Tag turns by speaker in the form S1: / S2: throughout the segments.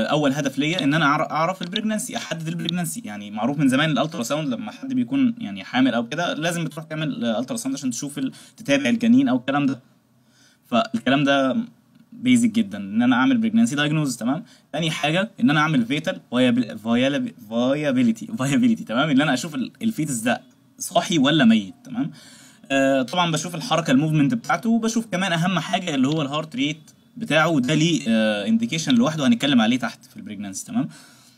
S1: اول هدف ليا ان انا أعر- اعرف البريجنانسي احدد البريجنانسي يعني معروف من زمان الالترا ساوند لما حد بيكون يعني حامل او كده لازم بتروح تعمل الترا ساوند عشان تشوف ال- تتابع الجنين او الكلام ده فالكلام ده بيزك جدا ان انا اعمل بريجنانسي دايجنوز تمام تاني حاجه ان انا اعمل فيتال فايابيليتي فايابيليتي تمام ان انا اشوف ال- الفيتس ده صاحي ولا ميت تمام آه طبعا بشوف الحركه الموفمنت بتاعته وبشوف كمان اهم حاجه اللي هو الهارت ريت بتاعه وده ليه انديكيشن لوحده هنتكلم عليه تحت في البريجنانسي تمام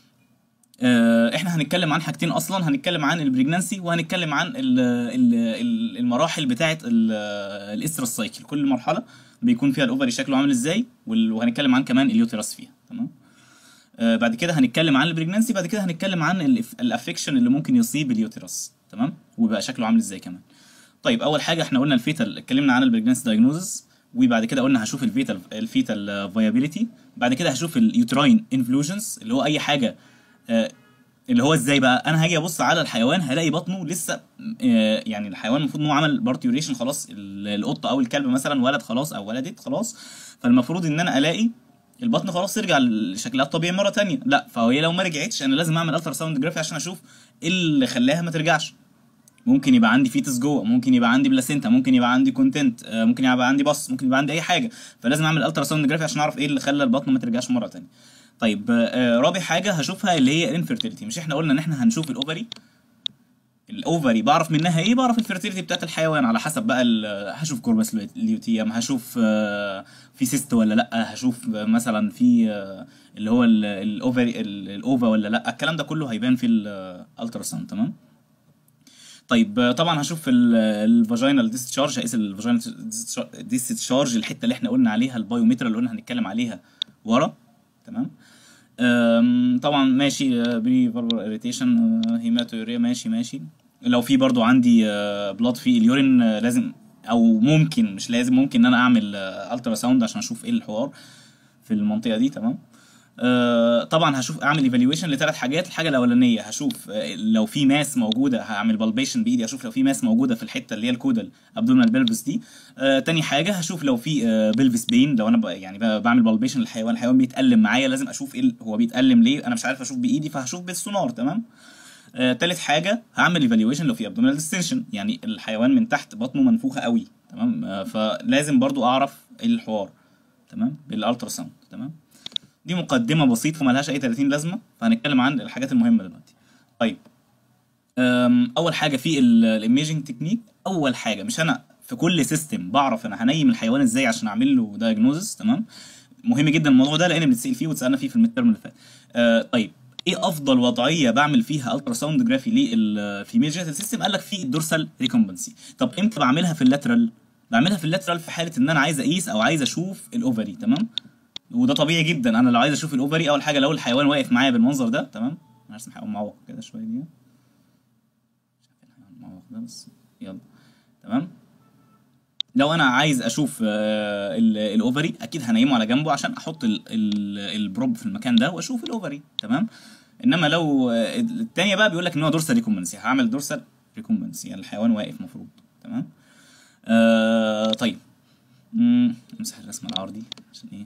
S1: آه، احنا هنتكلم عن حاجتين اصلا هنتكلم عن البريجنانسي وهنتكلم عن ال ال ال المراحل بتاعه الاسترس سايكل كل مرحله بيكون فيها الاوفري شكله عامل ازاي وال- وهنتكلم عن كمان اليوترس فيها تمام آه، بعد كده هنتكلم عن البريجنانسي بعد كده هنتكلم عن الافكشن اللي ممكن يصيب اليوترس تمام ويبقى شكله عامل ازاي كمان طيب اول حاجه احنا قلنا الفيتال اتكلمنا عن البريجنانسي دايجنوزس وبعد كده قلنا هشوف الفيتال الفيتال فايابيليتي بعد كده هشوف اليوتراين انفلوجنس اللي هو اي حاجه آه، اللي هو ازاي بقى انا هاجي ابص على الحيوان هلاقي بطنه لسه آه، يعني الحيوان المفروض ان هو عمل بارتيوريشن خلاص ال- القطه او الكلب مثلا ولد خلاص او ولدت خلاص فالمفروض ان انا الاقي البطن خلاص ترجع لشكلها الطبيعي مره تانية لا فهي لو ما رجعتش انا لازم اعمل الترا ساوند جرافي عشان اشوف ايه اللي خلاها ما ترجعش ممكن يبقى عندي فيتس جوه ممكن يبقى عندي بلاسينتا ممكن يبقى عندي كونتنت ممكن يبقى عندي بص ممكن يبقى عندي اي حاجه فلازم اعمل الترا ساوند جرافي عشان اعرف ايه اللي خلى البطن ما ترجعش مره تانية طيب آه، رابع حاجه هشوفها اللي هي الانفيرتيليتي مش احنا قلنا ان احنا هنشوف الاوفري الاوفري بعرف منها ايه بعرف الفيرتيليتي بتاعت الحيوان على حسب بقى ال- هشوف كوربس ليوتيوم هشوف آه، في سيست ولا لا هشوف آه، مثلا في آه، اللي هو ال- الاوفري ال- الاوفا ولا لا الكلام ده كله هيبان في الالترا ساوند تمام طيب آه، طبعا هشوف الفاجينال ديسشارج هقيس الفاجينال ديسشارج الحته اللي احنا قلنا عليها البايومتر اللي قلنا هنتكلم عليها ورا تمام أم، طبعا ماشي بري فالفر اريتيشن هيماتوريا ماشي ماشي لو في برضو عندي بلاد في اليورين آه، لازم او ممكن مش لازم ممكن ان انا اعمل الترا ساوند عشان اشوف ايه الحوار في المنطقه دي تمام آه، طبعا هشوف اعمل ايفالويشن لثلاث حاجات الحاجه الاولانيه هشوف آه، لو في ماس موجوده هعمل بالبيشن بايدي اشوف لو في ماس موجوده في الحته اللي هي الكودال ابدومينال بلفس دي آه، تاني حاجه هشوف لو في بلفس بين لو انا ب- يعني ب- بعمل بالبيشن للحيوان الحيوان بيتالم معايا لازم اشوف ايه ال- هو بيتالم ليه انا مش عارف اشوف بايدي فهشوف بالسونار تمام آه، تالت حاجه هعمل ايفالويشن لو في ابدومينال ديستنشن يعني الحيوان من تحت بطنه منفوخه قوي تمام آه، فلازم برضو اعرف ايه الحوار تمام بالالترا ساوند تمام دي مقدمه بسيطه ملهاش اي 30 لازمه فهنتكلم عن الحاجات المهمه دلوقتي طيب أم، اول حاجه في الايميجنج تكنيك اول حاجه مش انا في كل سيستم بعرف انا هنيم الحيوان ازاي عشان اعمل له دايجنوزس تمام مهم جدا الموضوع ده لان بنتسال فيه واتسالنا فيه في الميد ترم اللي فات آه طيب ايه افضل وضعيه بعمل فيها الترا ساوند جرافي للفيميل جينيتال سيستم قال لك في الدورسال ريكومبنسي طب امتى بعملها في اللاترال بعملها في اللاترال في حاله ان انا عايز اقيس او عايز اشوف الاوفري تمام وده طبيعي جدا انا لو عايز اشوف الاوفري اول حاجه لو الحيوان واقف معايا بالمنظر ده تمام انا هرسم حيوان معوق كده شويه دي مش عارف الحيوان المعوق ده بس يلا تمام لو انا عايز اشوف آه، ال- الاوفري اكيد هنيمه على جنبه عشان احط ال- ال- البروب في المكان ده واشوف الاوفري تمام انما لو آه، التانية بقى بيقول لك ان هو دورسال ريكومبنسي هعمل دورسال ريكومبنسي يعني الحيوان واقف مفروض تمام آه طيب مم، امسح الرسمه العرضي عشان ايه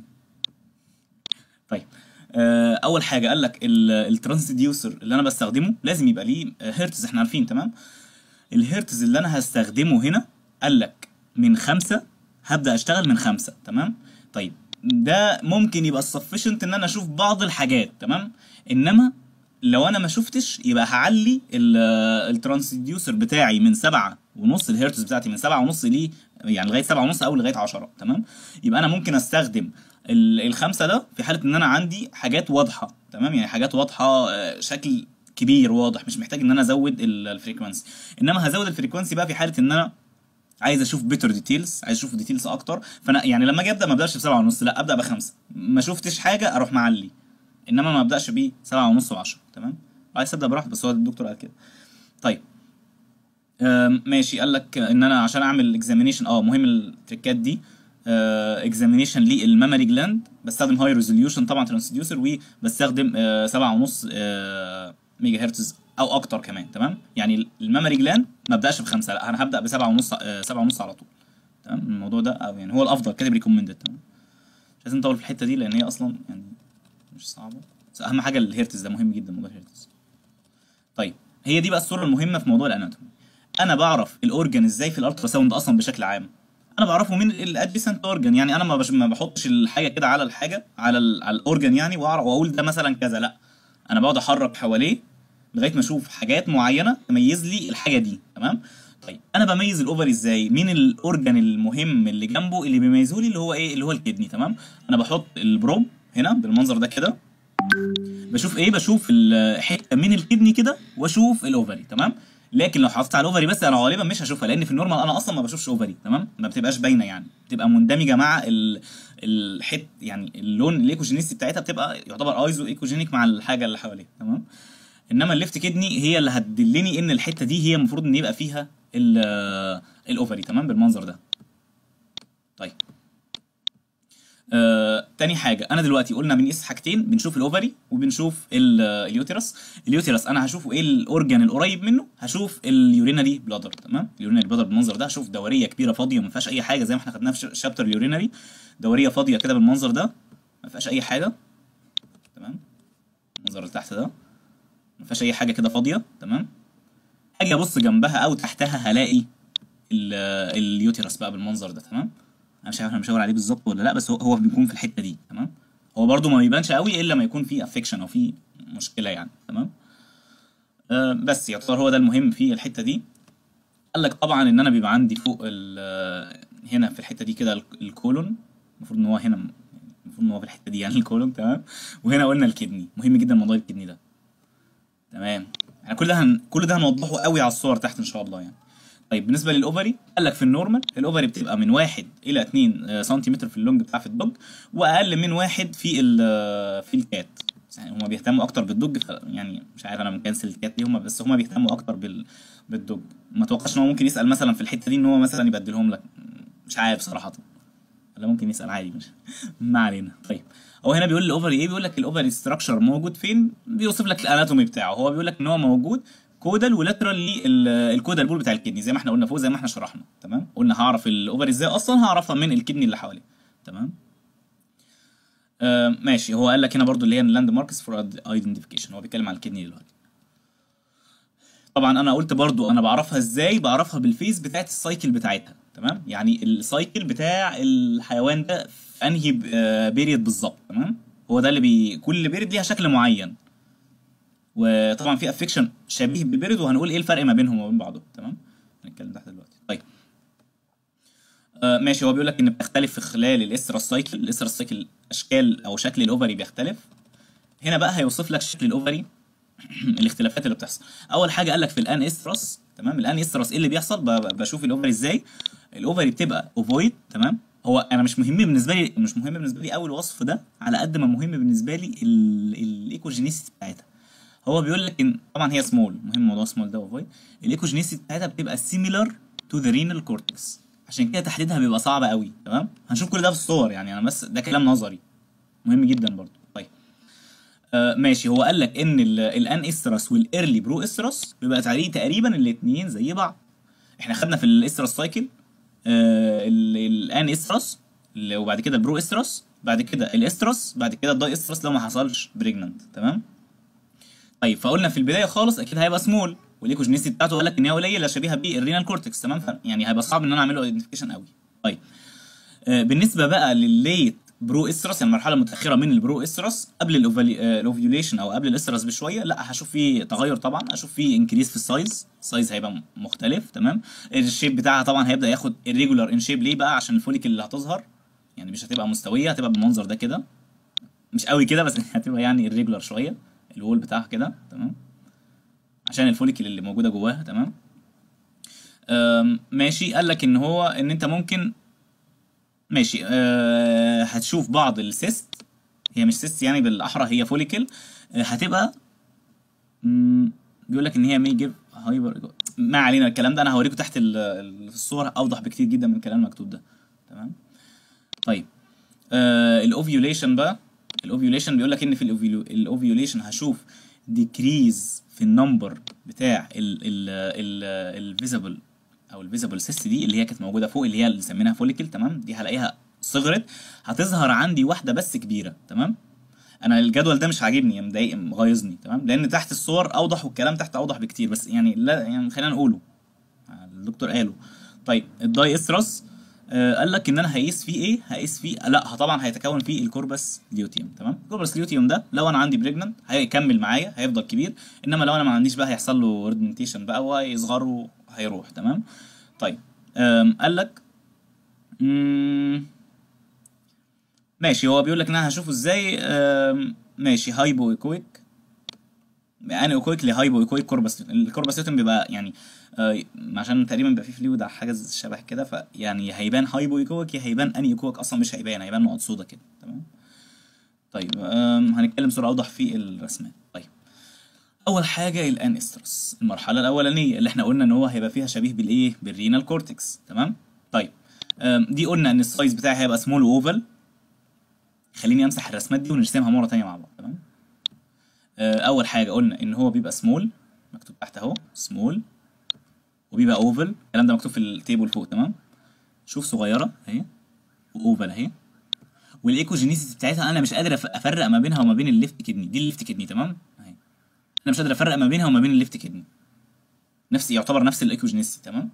S1: طيب آه، اول حاجه قال لك الترانسديوسر اللي انا بستخدمه لازم يبقى ليه آه، هرتز احنا عارفين تمام الهرتز اللي انا هستخدمه هنا قال لك من خمسة هبدا اشتغل من خمسة تمام طيب ده ممكن يبقى sufficient ان انا اشوف بعض الحاجات تمام انما لو انا ما شفتش يبقى هعلي الترانسديوسر بتاعي من سبعة ونص الهرتز بتاعتي من سبعة ونص ليه يعني لغايه سبعة ونص او لغايه عشرة تمام يبقى انا ممكن استخدم ال- الخمسة ده في حالة ان انا عندي حاجات واضحة تمام يعني حاجات واضحة آه، شكل كبير واضح مش محتاج ان انا ازود ال- الفريكونسي انما هزود الفريكونسي بقى في حالة ان انا عايز اشوف بيتر ديتيلز عايز اشوف ديتيلز اكتر فانا يعني لما اجي ابدا ما ابداش بسبعة ونص لا ابدا بخمسة ما شفتش حاجة اروح معلي انما ما ابداش بيه سبعة ونص وعشرة تمام عايز ابدا براحتي بس هو الدكتور قال كده طيب أم، ماشي قال لك ان انا عشان اعمل اكزامينيشن اه مهم التريكات دي اكزامينيشن للميموري جلاند بستخدم هاي ريزوليوشن طبعا ترانسديوسر وبستخدم آه، سبعة ونص آه، ميجا هرتز او اكتر كمان تمام يعني الميموري جلاند ما ابداش بخمسه لا انا هبدا بسبعة ونص آه، سبعة ونص على طول تمام الموضوع ده او يعني هو الافضل كاتب ريكومندد تمام مش لازم نطول في الحته دي لان هي اصلا يعني مش صعبه بس اهم حاجه الهيرتز ده مهم جدا موضوع الهيرتز طيب هي دي بقى الصوره المهمه في موضوع الاناتومي انا بعرف الاورجن ازاي في الالترا ساوند اصلا بشكل عام انا بعرفه من الادجيسنت اورجن يعني انا ما, بش... ما بحطش الحاجه كده على الحاجه على ال... على الاورجن يعني واعرف واقول ده مثلا كذا لا انا بقعد احرك حواليه لغايه ما اشوف حاجات معينه تميز لي الحاجه دي تمام طيب انا بميز الاوفر ازاي مين الاورجن المهم اللي جنبه اللي بيميزه لي اللي هو ايه اللي هو الكدني تمام انا بحط البروب هنا بالمنظر ده كده بشوف ايه بشوف الحته من الكدني كده واشوف الاوفري تمام لكن لو حطيت على الاوفري بس انا غالبا مش هشوفها لان في النورمال انا اصلا ما بشوفش اوفري تمام ما بتبقاش باينه يعني بتبقى مندمجه مع ال... الحت يعني اللون الايكوجينيستي بتاعتها بتبقى يعتبر ايزو ايكوجينيك مع الحاجه اللي حواليها تمام انما الليفت كدني هي اللي هتدلني ان الحته دي هي المفروض ان يبقى فيها الاوفري تمام بالمنظر ده طيب آه، تاني حاجة أنا دلوقتي قلنا بنقيس حاجتين بنشوف الأوفري وبنشوف ال- اليوتيرس اليوتيرس أنا هشوفه إيه الأورجن القريب منه هشوف اليورينري بلادر تمام اليورينري بلادر بالمنظر ده هشوف دورية كبيرة فاضية ما فيهاش أي حاجة زي ما احنا خدناها في شابتر اليورينري دورية فاضية كده بالمنظر ده ما فيهاش أي حاجة تمام المنظر اللي تحت ده ما فيهاش أي حاجة كده فاضية تمام أجي أبص جنبها أو تحتها هلاقي ال- اليوتيرس بقى بالمنظر ده تمام انا مش عارف انا مشاور عليه بالظبط ولا لا بس هو هو بيكون في الحته دي تمام هو برده ما بيبانش قوي الا ما يكون في افكشن او في مشكله يعني تمام آه بس يعتبر هو ده المهم في الحته دي قال لك طبعا ان انا بيبقى عندي فوق ال- هنا في الحته دي كده ال- الكولون المفروض ان هو هنا المفروض ان هو في الحته دي يعني الكولون تمام وهنا قلنا الكدني مهم جدا موضوع الكدني ده تمام يعني كل ده هن... كل ده هنوضحه قوي على الصور تحت ان شاء الله يعني طيب بالنسبه للاوفري قال لك في النورمال الاوفري بتبقى من 1 الى 2 سنتيمتر في اللونج بتاع في الدوج واقل من واحد في ال- في الكات يعني هما بيهتموا اكتر بالدوج ف- يعني مش عارف انا مكنسل الكات ليه هما بس هما بيهتموا اكتر بال بالدوج ما اتوقعش ان هو ممكن يسال مثلا في الحته دي ان هو مثلا يبدلهم لك مش عارف صراحه ولا ممكن يسال عادي مش ما علينا طيب هو هنا بيقول الاوفري ايه بيقول لك الاوفري ستراكشر موجود فين بيوصف لك الاناتومي بتاعه هو بيقول لك ان هو موجود كودال ولاترال للكودال بول بتاع الكدني زي ما احنا قلنا فوق زي ما احنا شرحنا تمام قلنا هعرف الاوفري ازاي اصلا هعرفها من الكدني اللي حواليه تمام آه ماشي هو قال لك هنا برضو اللي هي اللاند ماركس فور ايدنتيفيكيشن هو بيتكلم على الكدني دلوقتي طبعا انا قلت برضو انا بعرفها ازاي بعرفها بالفيز بتاعت السايكل بتاعتها تمام يعني السايكل بتاع الحيوان ده في انهي بيريد بالظبط تمام هو ده اللي بي كل بيريد ليها شكل معين وطبعا في افكشن شبيه بالبيريد وهنقول ايه الفرق ما بينهم وبين بعضهم تمام هنتكلم تحت دلوقتي طيب آه ماشي هو بيقول لك ان بتختلف في خلال الاسترا سايكل الاسترا سايكل اشكال او شكل الاوفري بيختلف هنا بقى هيوصف لك شكل الاوفري الاختلافات اللي بتحصل اول حاجه قال لك في الان استرس تمام الان استرس ايه اللي بيحصل ب- ب- بشوف الاوفري ازاي الاوفري بتبقى اوفويد تمام هو انا مش مهم بالنسبه لي مش مهم بالنسبه لي اول وصف ده على قد ما مهم بالنسبه لي الايكوجينيسيتي بتاعتها هو بيقول لك ان طبعا هي سمول مهم موضوع سمول ده اوفويد الايكوجينيسيتي بتاعتها بتبقى سيميلر تو ذا رينال كورتكس عشان كده تحديدها بيبقى صعب قوي تمام هنشوف كل ده في الصور يعني انا بس ده كلام نظري مهم جدا برضو طيب آه ماشي هو قال لك ان ال- الان استرس والايرلي برو استرس بيبقى تعريق تقريبا الاثنين زي بعض احنا خدنا في الاسترس سايكل آه ال- الان استرس ال- وبعد كده البرو استرس بعد كده الاسترس بعد كده الداي استرس لو ما حصلش بريجننت تمام طيب فقلنا في البدايه خالص اكيد هيبقى سمول والايكوجينيسيتي بتاعته قال لك ان هي قليله شبيهه بالرينال كورتكس تمام ف- يعني هيبقى صعب ان انا اعمل له ايدنتيفيكيشن قوي طيب آه، بالنسبه بقى للليت برو استرس يعني المرحله المتاخره من البرو استرس قبل الأوفالي- آه، الاوفيوليشن او قبل الاسترس بشويه لا هشوف فيه تغير طبعا هشوف فيه انكريس في السايز السايز هيبقى م- مختلف تمام الشيب بتاعها طبعا هيبدا ياخد الريجولار ان شيب ليه بقى عشان الفوليكل اللي هتظهر يعني مش هتبقى مستويه هتبقى بالمنظر ده كده مش قوي كده بس هتبقى يعني الريجولار شويه الوول بتاعها كده تمام عشان الفوليكل اللي موجوده جواها تمام أم، ماشي قال لك ان هو ان انت ممكن ماشي أه هتشوف بعض السيست هي مش سيست يعني بالاحرى هي فوليكل أه هتبقى مم، بيقول لك ان هي مي جيف هايبر ما علينا الكلام ده انا هوريكم تحت ال- ال- الصور اوضح بكتير جدا من الكلام المكتوب ده تمام طيب آه الاوفيوليشن بقى الاوفيوليشن بيقول لك ان في الاوفيوليشن هشوف ديكريز في النمبر بتاع الفيزبل او الفيزبل سيست دي اللي هي كانت موجوده فوق اللي هي اللي سميناها فوليكل تمام دي هلاقيها صغرت هتظهر عندي واحده بس كبيره تمام انا الجدول ده مش عاجبني مضايق مغيظني تمام لان تحت الصور اوضح والكلام تحت اوضح بكتير بس يعني لا يعني خلينا نقوله الدكتور قاله طيب الداي استرس آه قال لك ان انا هقيس فيه ايه هقيس فيه لا طبعا هيتكون فيه الكوربس ليوتيوم تمام الكوربس ليوتيوم ده لو انا عندي بريجننت هيكمل معايا هيفضل كبير انما لو انا ما عنديش بقى هيحصل له ريدمنتيشن بقى وهيصغر وهيروح تمام طيب آم، قال لك مم، ماشي هو بيقول لك ان انا هشوفه ازاي آم، ماشي هايبو ايكويك يعني ايكويك لهايبو ايكويك كوربس الكوربس ليوتيم بيبقى يعني آه، عشان تقريبا بيبقى فيه فلويد على حاجه شبه كده فيعني هيبان هايبو ايكويك يا هيبان اني ايكويك اصلا مش هيبان هيبان نقط سودا كده تمام طيب آم، هنتكلم صوره اوضح في الرسمات طيب اول حاجه الانسترس المرحله الاولانيه اللي احنا قلنا ان هو هيبقى فيها شبيه بالايه بالرينال كورتكس تمام طيب آم، دي قلنا ان السايز بتاعي هيبقى سمول واوفال خليني امسح الرسمات دي ونرسمها مره تانية مع بعض تمام آه، اول حاجه قلنا ان هو بيبقى سمول مكتوب تحت اهو سمول وبيبقى اوفال الكلام ده مكتوب في التيبل فوق تمام شوف صغيره اهي واوفال اهي والايكوجينيسيتي بتاعتها انا مش قادر أف- افرق ما بينها وما بين الليفت كدني دي الليفت كدني تمام اهي انا مش قادر افرق ما بينها وما بين الليفت كدني نفس يعتبر نفس الايكوجينيسيتي تمام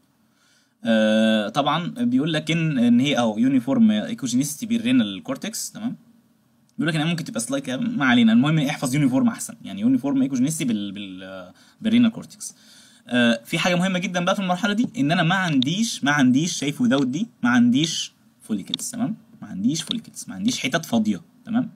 S1: آه طبعا بيقول لك ان ان هي اهو يونيفورم ايكوجينيسيتي بالرينال كورتكس تمام بيقول لك ان هي ممكن تبقى سلايك ما علينا المهم احفظ يونيفورم احسن يعني يونيفورم ايكوجينيسيتي بال بال بالرينال كورتكس آه في حاجه مهمه جدا بقى في المرحله دي ان انا ما عنديش ما عنديش شايف وداوت دي ما عنديش فوليكلز تمام ما عنديش فوليكلز ما عنديش حتت فاضيه تمام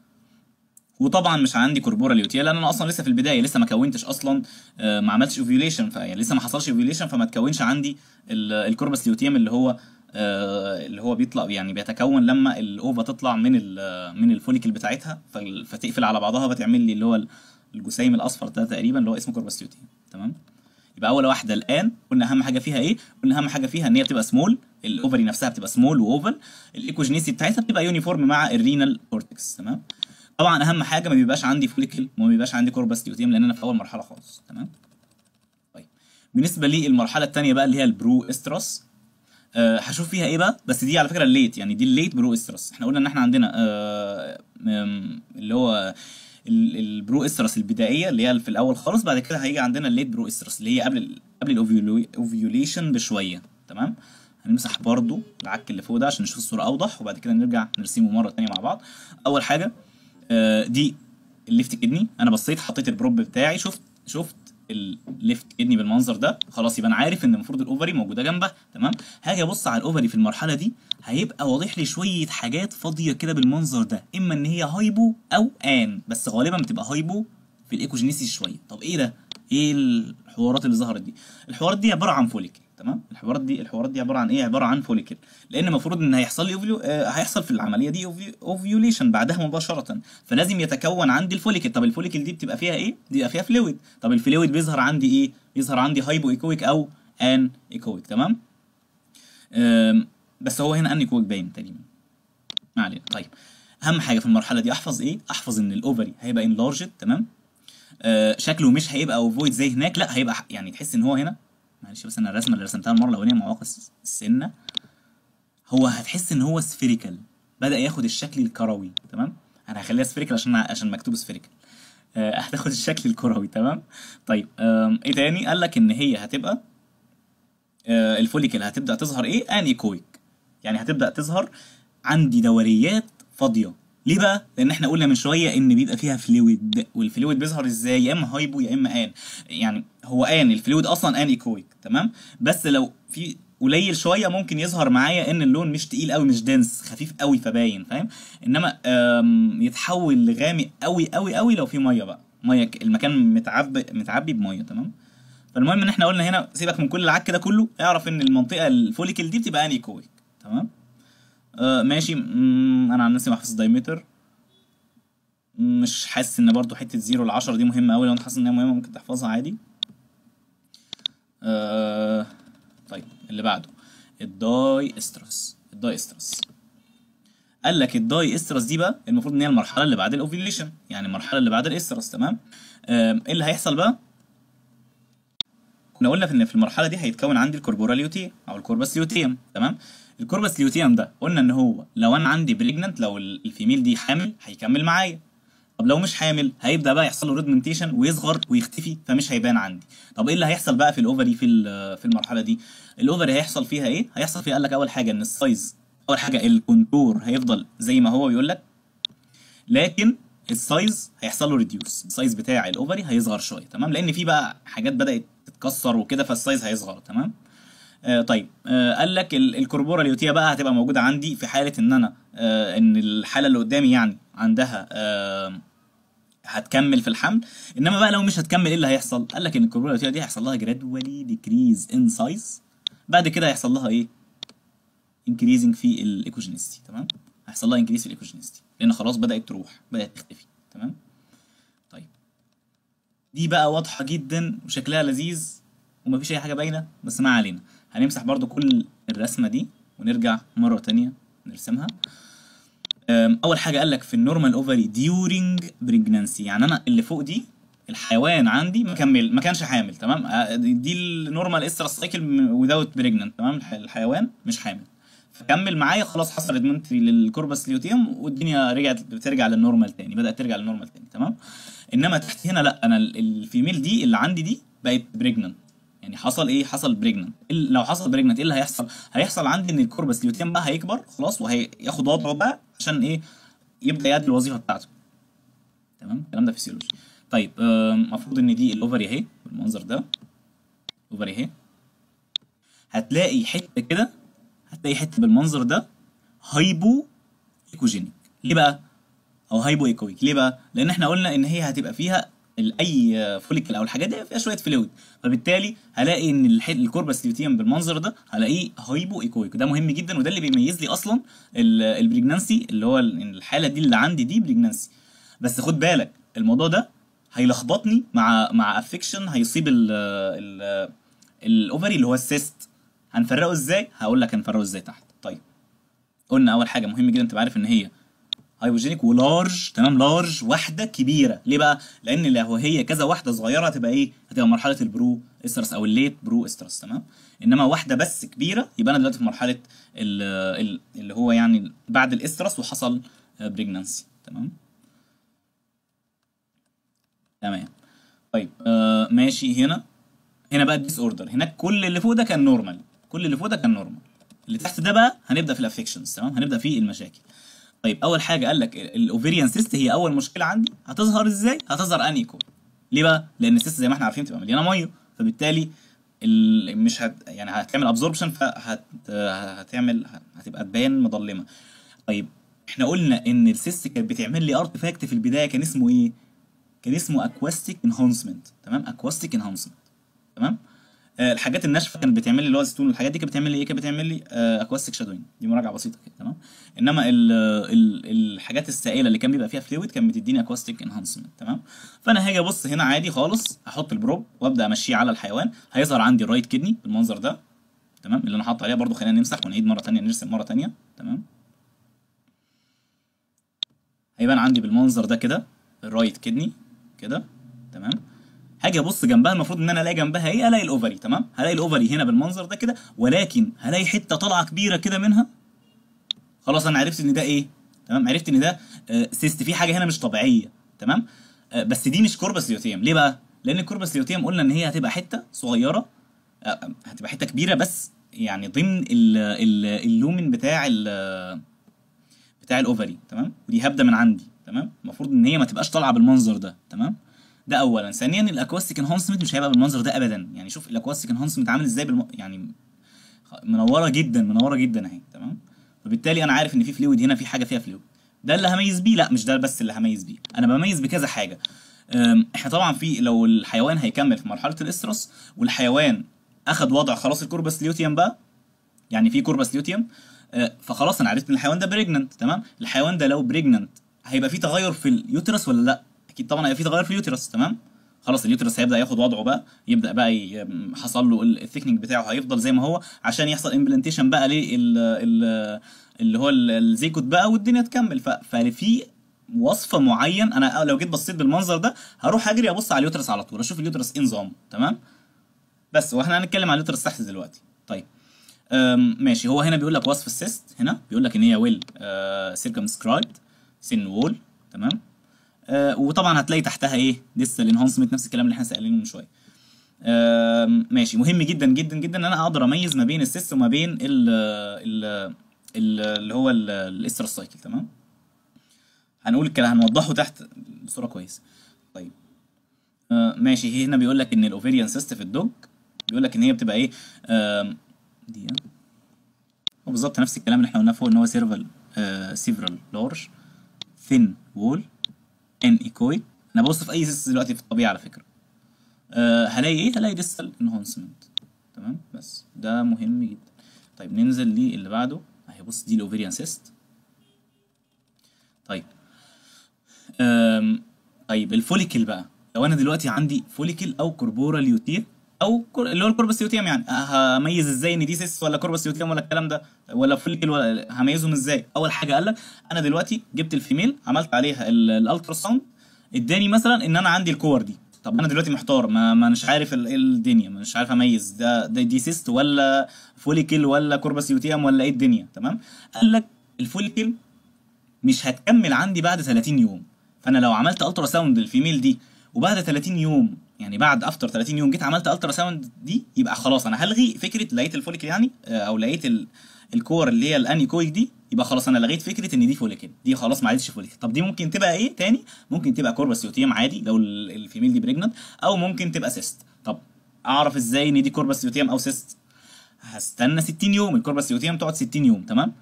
S1: وطبعا مش عندي كوربورا ليوتيا لان انا اصلا لسه في البدايه لسه ما كونتش اصلا آه، ما عملتش اوفيوليشن فيعني لسه ما حصلش اوفيوليشن فما تكونش عندي ال- الكوربس ليوتيم اللي هو آه، اللي هو بيطلع يعني بيتكون لما الاوفا تطلع من ال من الفوليكل بتاعتها فال- فتقفل على بعضها فتعمل لي اللي هو الجسيم الاصفر ده تقريبا اللي هو اسمه كوربس ليوتيم تمام يبقى اول واحده الان قلنا اهم حاجه فيها ايه قلنا اهم حاجه فيها ان هي بتبقى سمول الاوفري نفسها بتبقى سمول واوفل الايكوجينيسي بتاعتها بتبقى يونيفورم مع الرينال كورتكس تمام طبعا اهم حاجه ما بيبقاش عندي فوليكل وما بيبقاش عندي كوربس ليوتيم لان انا في اول مرحله خالص تمام طيب بالنسبه للمرحله الثانيه بقى اللي هي البرو استرس أه هشوف فيها ايه بقى بس دي على فكره الليت يعني دي الليت برو استرس احنا قلنا ان احنا عندنا أه أم، اللي هو ال- البرو استرس البدائيه اللي هي في الاول خالص بعد كده هيجي عندنا الليت برو استرس اللي هي قبل ال قبل الاوفيوليشن بشويه تمام هنمسح برضو العك اللي فوق ده عشان نشوف الصوره اوضح وبعد كده نرجع نرسمه مره تانية مع بعض اول حاجه آه، دي الليفت كدني انا بصيت حطيت البروب بتاعي شفت شفت الليفت كدني بالمنظر ده خلاص يبقى انا عارف ان المفروض الاوفري موجوده جنبها تمام هاجي ابص على الاوفري في المرحله دي هيبقى واضح لي شويه حاجات فاضيه كده بالمنظر ده اما ان هي هايبو او ان بس غالبا بتبقى هايبو في الايكوجينيسيس شويه طب ايه ده ايه الحوارات اللي ظهرت دي الحوارات دي عباره عن فوليكل تمام الحوارات دي الحوارات دي عباره عن ايه عباره عن فوليكل لان المفروض ان هيحصل لي أوفيو... آه هيحصل في العمليه دي أوفي... اوفيوليشن بعدها مباشره فلازم يتكون عندي الفوليكل طب الفوليكل دي بتبقى فيها ايه بيبقى فيها فلويد طب الفلويد بيظهر عندي ايه بيظهر عندي هايبو ايكويك او ان ايكويك تمام آم، بس هو هنا ان ايكويك باين تقريبا ما علينا طيب اهم حاجه في المرحله دي احفظ ايه احفظ ان الاوفري هيبقى انلارجد تمام آه شكله مش هيبقى اوفويد زي هناك لا هيبقى ح- يعني تحس ان هو هنا معلش بس انا الرسمه اللي رسمتها المره الاولانيه معوقه الس- السنه هو هتحس ان هو سفيريكال بدا ياخد الشكل الكروي تمام انا هخليها سفيريكال عشان عشان مكتوب سفيريكال آه هتاخد الشكل الكروي تمام طيب آم، ايه تاني قال لك ان هي هتبقى آه الفوليكل هتبدا تظهر ايه انيكويك يعني هتبدا تظهر عندي دوريات فاضيه ليه بقى؟ لان احنا قلنا من شويه ان بيبقى فيها فلويد والفلويد بيظهر ازاي؟ يا اما هايبو يا اما ان يعني هو ان الفلويد اصلا ان ايكويك تمام؟ بس لو في قليل شويه ممكن يظهر معايا ان اللون مش تقيل قوي مش دنس خفيف قوي فباين فاهم؟ انما آم، يتحول لغامق قوي قوي قوي لو في ميه بقى ميه ك- المكان متعبي متعبي بميه تمام؟ فالمهم ان احنا قلنا هنا سيبك من كل العك ده كله اعرف ان المنطقه الفوليكل دي بتبقى اني كويك تمام آه ماشي مم، انا عن نفسي بحفظ الدايمتر مش حاسس ان برضو حته 0 ل 10 دي مهمه قوي لو انت حاسس ان هي مهمه ممكن تحفظها عادي آه طيب اللي بعده الداي استرس الداي استرس قال لك الداي استرس دي بقى المفروض ان هي المرحله اللي بعد الاوفيوليشن يعني المرحله اللي بعد الاسترس تمام آم، ايه اللي هيحصل بقى كنا قلنا في ان في المرحله دي هيتكون عندي الكوربورا ليوتيم او الكوربس ليوتيم تمام الكوربس ليوتيوم ده قلنا ان هو لو انا عندي بريجننت لو ال- الفيميل دي حامل هيكمل معايا طب لو مش حامل هيبدا بقى يحصل له ريدمنتيشن ويصغر ويختفي فمش هيبان عندي طب ايه اللي هيحصل بقى في الاوفري في ال- في المرحله دي الاوفري هيحصل فيها ايه هيحصل فيها قال لك اول حاجه ان السايز اول حاجه الكونتور هيفضل زي ما هو بيقول لك لكن السايز هيحصل له ريديوس السايز بتاع الاوفري هيصغر شويه تمام لان في بقى حاجات بدات تتكسر وكده فالسايز هيصغر تمام آه طيب آه قال لك ال- الكربوره اليوتيه بقى هتبقى موجوده عندي في حاله ان انا آه ان الحاله اللي قدامي يعني عندها آه هتكمل في الحمل انما بقى لو مش هتكمل ايه اللي هيحصل قال لك ان الكربوره اليوتيه دي هيحصل لها جرادوالي ديكريز ان سايز بعد كده هيحصل لها ايه انكريزنج في الايكوجينيستي تمام هيحصل لها انكريز في الايكوجينيستي لان خلاص بدات تروح بدات تختفي تمام طيب دي بقى واضحه جدا وشكلها لذيذ ومفيش اي حاجه باينه بس ما علينا هنمسح برضو كل الرسمه دي ونرجع مره تانية نرسمها أم، اول حاجه قال لك في النورمال اوفري ديورنج بريجنانسي يعني انا اللي فوق دي الحيوان عندي مكمل ما كانش حامل تمام آه، دي النورمال استرا سايكل وذاوت بريجننت تمام الح- الحيوان مش حامل فكمل معايا خلاص حصل ادمنتري للكوربس ليوتيوم والدنيا رجعت بترجع للنورمال تاني بدات ترجع للنورمال تاني تمام انما تحت هنا لا انا ال- الفيميل دي اللي عندي دي بقت بريجننت يعني حصل ايه حصل بريجننت لو حصل بريجننت ايه اللي هيحصل هيحصل عندي ان الكوربس ليوتيم بقى هيكبر خلاص وهياخد وضعه بقى عشان ايه يبدا يأدي الوظيفه بتاعته تمام الكلام ده فيسيولوجي طيب المفروض ان دي الاوفري اهي بالمنظر ده اوفري اهي هتلاقي حته كده هتلاقي حته بالمنظر ده هايبو ايكوجينيك ليه بقى او هايبو ايكويك ليه بقى لان احنا قلنا ان هي هتبقى فيها ال- اي فوليكل او الحاجات دي فيها شويه فلويد فبالتالي هلاقي ان الح- الكوربس ليوتيوم بالمنظر ده هلاقيه هايبو ايكويك ده مهم جدا وده اللي بيميز لي اصلا ال- البريجنانسي اللي هو ال- إن الحاله دي اللي عندي دي بريجنانسي بس خد بالك الموضوع ده هيلخبطني مع مع افكشن هيصيب ال ال الاوفري اللي هو السيست هنفرقه ازاي هقول لك هنفرقه ازاي تحت طيب قلنا اول حاجه مهم جدا تبقى عارف ان هي هايبوجينيك ولارج تمام لارج واحده كبيره ليه بقى لان لو هي كذا واحده صغيره هتبقى ايه هتبقى مرحله البرو استرس او الليت برو استرس تمام انما واحده بس كبيره يبقى انا دلوقتي في مرحله ال ال اللي هو يعني بعد الاسترس وحصل بريجنانسي تمام تمام طيب آه ماشي هنا هنا بقى الديس اوردر هناك كل اللي فوق ده كان نورمال كل اللي فوق ده كان نورمال اللي تحت ده بقى هنبدا في الافكشنز تمام هنبدا في المشاكل طيب اول حاجه قال لك الاوفيريان سيست هي اول مشكله عندي هتظهر ازاي هتظهر انيكو ليه بقى لان السيست زي ما احنا عارفين بتبقى مليانه ميه فبالتالي ال- مش هت يعني هتعمل ابزوربشن فهت هتعمل هتبقى تبان مظلمه طيب احنا قلنا ان السيست كانت بتعمل لي ارتفاكت في البدايه كان اسمه ايه كان اسمه اكواستيك انهانسمنت تمام اكواستيك انهانسمنت تمام آه الحاجات الناشفه كانت بتعمل لي اللي هو الزيتون والحاجات دي كانت بتعمل لي ايه كانت بتعمل لي آه اكواستيك شادوينج دي مراجعه بسيطه كده تمام انما ال ال الحاجات السائله اللي كان بيبقى فيها فلويد كانت بتديني اكواستيك انهانسمنت تمام فانا هاجي ابص هنا عادي خالص احط البروب وابدا امشيه على الحيوان هيظهر عندي الرايت كدني بالمنظر ده تمام اللي انا حاطط عليها برضو خلينا نمسح ونعيد مره ثانيه نرسم مره ثانيه تمام هيبان عندي بالمنظر ده كده الرايت كدني كده تمام هاجي ابص جنبها المفروض ان انا الاقي جنبها ايه الاقي الاوفري تمام هلاقي الاوفري هنا بالمنظر ده كده ولكن هلاقي حته طالعه كبيره كده منها خلاص انا عرفت ان ده ايه تمام عرفت ان ده آه سيست في حاجه هنا مش طبيعيه تمام آه بس دي مش كوربس ليوتيم ليه بقى لان الكوربس ليوتيم قلنا ان هي هتبقى حته صغيره آه هتبقى حته كبيره بس يعني ضمن ال ال اللومن بتاع ال بتاع الاوفري تمام ودي هبدا من عندي تمام المفروض ان هي ما تبقاش طالعه بالمنظر ده تمام ده اولا ثانيا الاكواستيك انهانسمنت مش هيبقى بالمنظر ده ابدا يعني شوف الاكواستيك انهانسمنت عامل ازاي بالم... يعني منوره جدا منوره جدا اهي تمام فبالتالي انا عارف ان في فلويد هنا في حاجه فيها فلويد ده اللي هميز بيه لا مش ده بس اللي هميز بيه انا بميز بكذا حاجه أم، احنا طبعا في لو الحيوان هيكمل في مرحله الاسترس والحيوان اخد وضع خلاص الكوربس ليوتيوم بقى يعني في كوربس ليوتيوم آه، فخلاص انا عرفت ان الحيوان ده بريجننت تمام الحيوان ده لو بريجننت هيبقى في تغير في اليوترس ولا لا اكيد طبعا هيبقى في تغير في اليوترس تمام خلاص اليوترس هيبدا ياخد وضعه بقى يبدا بقى ي- حصل له الثيكنينج بتاعه هيفضل زي ما هو عشان يحصل امبلانتيشن بقى لل ال- اللي هو ال- الزيكوت بقى والدنيا تكمل ف- ففي وصف معين انا لو جيت بصيت بالمنظر ده هروح اجري ابص على اليوترس على طول اشوف اليوترس ايه نظامه تمام بس واحنا هنتكلم على اليوترس تحت دلوقتي طيب أم، ماشي هو هنا بيقول لك وصف السيست هنا بيقول لك ان هي ويل سيركمسكرايبد سن وول تمام آه وطبعا هتلاقي تحتها ايه ديستال انهانسمنت نفس الكلام اللي احنا سالينه من شويه آم، ماشي مهم جدا جدا جدا ان انا اقدر اميز ما بين السيست وما بين ال ال ال- اللي هو الاسترا سايكل تمام هنقول الكلام هنوضحه تحت بصوره كويسه طيب آه ماشي هنا بيقول لك ان الاوفيريان سيست في الدوج بيقول لك ان هي بتبقى ايه آم، دي هو بالظبط نفس الكلام اللي احنا قلناه فوق ان هو سيرفال سيفرال لارج ثين وول ان ايكويد انا بوصف اي سيست دلوقتي في الطبيعه على فكره أه هلاقي ايه هلاقي ديستال انهانسمنت تمام بس ده مهم جدا طيب ننزل للي بعده اهي بص دي الاوفيريان سيست طيب أم طيب الفوليكل بقى لو انا دلوقتي عندي فوليكل او كوربورال يوتير او كور... اللي هو الكوربس يوتيم يعني هميز ازاي ان دي سيس ولا كوربس يوتيم ولا الكلام ده ولا فوليكل ولا هميزهم ازاي اول حاجه قال لك انا دلوقتي جبت الفيميل عملت عليها ال- الالترا ساوند اداني مثلا ان انا عندي الكور دي طب انا دلوقتي محتار ما ما مش عارف ال- ايه الدنيا مش عارف اميز ده, ده دي سيست ولا فوليكل ولا كوربس يوتيم ولا ايه الدنيا تمام قال لك الفوليكل مش هتكمل عندي بعد 30 يوم فانا لو عملت الترا ساوند للفيميل دي وبعد 30 يوم يعني بعد افتر 30 يوم جيت عملت الترا ساوند دي يبقى خلاص انا هلغي فكره لقيت الفوليكل يعني آه، او لقيت ال- الكور اللي هي الاني كويك دي يبقى خلاص انا لغيت فكره ان دي فوليكل دي خلاص ما عادتش فوليكل طب دي ممكن تبقى ايه تاني ممكن تبقى كوربس يوتيم عادي لو ال- الفيميل دي بريجننت او ممكن تبقى سيست طب اعرف ازاي ان دي كوربس يوتيم او سيست هستنى 60 يوم الكوربس يوتيم تقعد 60 يوم تمام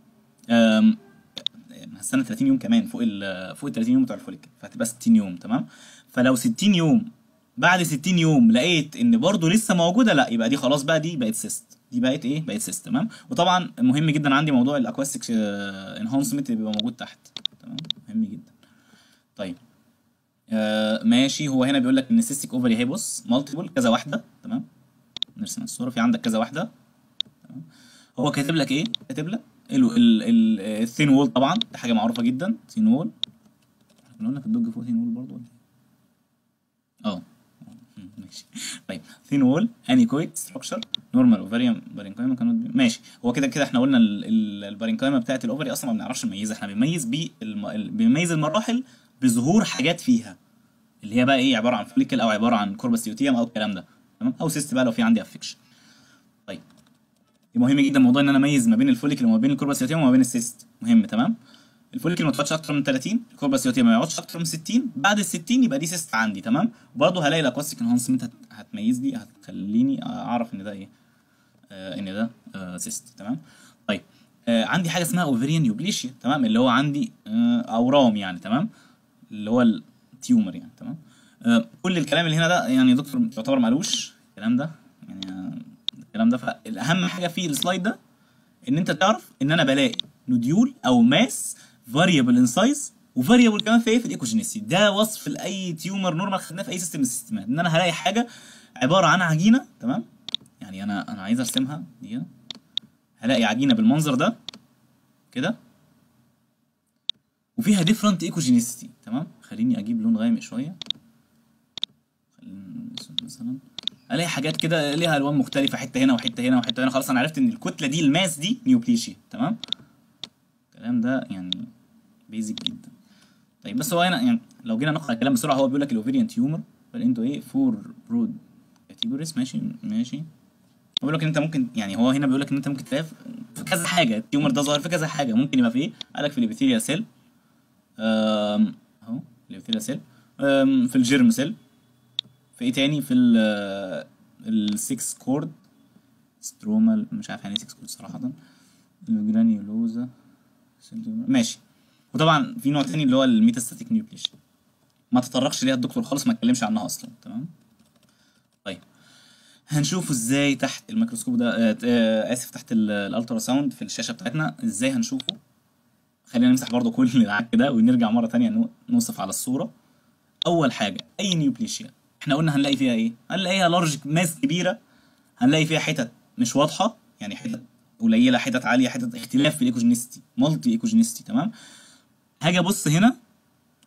S1: أم، هستنى 30 يوم كمان فوق ال فوق ال 30 يوم بتوع الفوليكل فهتبقى 60 يوم تمام فلو 60 يوم بعد 60 يوم لقيت ان برضه لسه موجوده لا يبقى دي خلاص بقى دي بقت سيست دي بقت ايه بقت سيست تمام وطبعا مهم جدا عندي موضوع الاكواستيك انهانسمنت بيبقى موجود تحت تمام مهم جدا طيب آه ماشي هو هنا بيقول لك ان السيستيك اوفري هي بص مالتيبل كذا واحده تمام نرسم الصوره في عندك كذا واحده تمام هو كاتب لك ايه كاتب لك ال ال ال الثين وول طبعا دي حاجه معروفه جدا ثين وول احنا قلنا في الدوج فوق ثين وول برضه ولا إيه؟ اه مم، ماشي طيب ثين وول انيكويك ستراكشر نورمال اوفريان بارينكايما كانت ماشي هو كده كده احنا قلنا ال- ال- البارينكايما بتاعت الاوفري اصلا ما بنعرفش نميزها احنا بنميز بالم... ال- بنميز المراحل بظهور حاجات فيها اللي هي بقى ايه عباره عن فوليكل او عباره عن كوربس يوتيم او الكلام ده تمام او سيست بقى لو في عندي افكشن طيب مهم جدا موضوع ان انا اميز ما بين الفوليكل وما بين الكوربس يوتيم وما بين السيست مهم تمام الفوليكل ما تقعدش اكتر من 30 الكوربس يوتيم ما يقعدش اكتر من 60 بعد ال 60 يبقى دي سيست عندي تمام وبرضه هلاقي الاكواستيك انهانسمنت هت... هتميز لي هتخليني اعرف ان ده ايه آه ان ده آه سيست تمام طيب آه عندي حاجه اسمها اوفريان يوبليشيا تمام اللي هو عندي آه اورام يعني تمام اللي هو التيومر يعني تمام آه كل الكلام اللي هنا ده يعني يا دكتور يعتبر مالوش الكلام ده يعني آه، الكلام ده فالاهم حاجه في السلايد ده ان انت تعرف ان انا بلاقي نوديول او ماس فاريبل ان سايز وفاريبل كمان في ايه في الايكوجينيسي ده وصف لاي تيومر نورمال خدناه في اي سيستم من السيستمات ان انا هلاقي حاجه عباره عن عجينه تمام يعني انا انا عايز ارسمها دي هلاقي عجينه بالمنظر ده كده وفيها ديفرنت ايكوجينيسيتي تمام خليني اجيب لون غامق شويه خلينا نسود مثلا الاقي حاجات كده ليها الوان مختلفه حته هنا وحته هنا وحته هنا خلاص انا عرفت ان الكتله دي الماس دي نيوبليشيا تمام الكلام ده يعني بيزك جدا طيب بس هو هنا يعني لو جينا نقرا الكلام بسرعه هو بيقول لك الاوفيريان تيومر فانتوا ايه فور برود كاتيجوريز ماشي ماشي هو بيقول لك ان انت ممكن يعني هو هنا بيقول لك ان انت ممكن تلاقي في كذا حاجه التيومر ده ظاهر في كذا حاجه ممكن يبقى في ايه قال لك في الابيثيليا سيل أم، اهو الابيثيليا سيل أم، في الجيرم سيل في ايه تاني في ال السكس كورد سترومال مش عارف يعني ايه سكس كورد صراحة الجرانيولوزا ماشي وطبعا في نوع تاني اللي هو الميتاستاتيك نيوكليشن ما تطرقش ليها الدكتور خالص ما اتكلمش عنها اصلا تمام طيب هنشوفه ازاي تحت الميكروسكوب ده آه آه اسف تحت ال- الالترا ساوند في الشاشه بتاعتنا ازاي هنشوفه خلينا نمسح برضو كل العك ده ونرجع مره تانية نو- نوصف على الصوره اول حاجه اي نيوبليشيا احنا قلنا هنلاقي فيها ايه هنلاقيها لارج ماس كبيره هنلاقي فيها حتت مش واضحه يعني حتت قليله حتت عاليه حتت اختلاف في الايكوجينيستي مالتي ايكوجينيستي تمام هاجي ابص هنا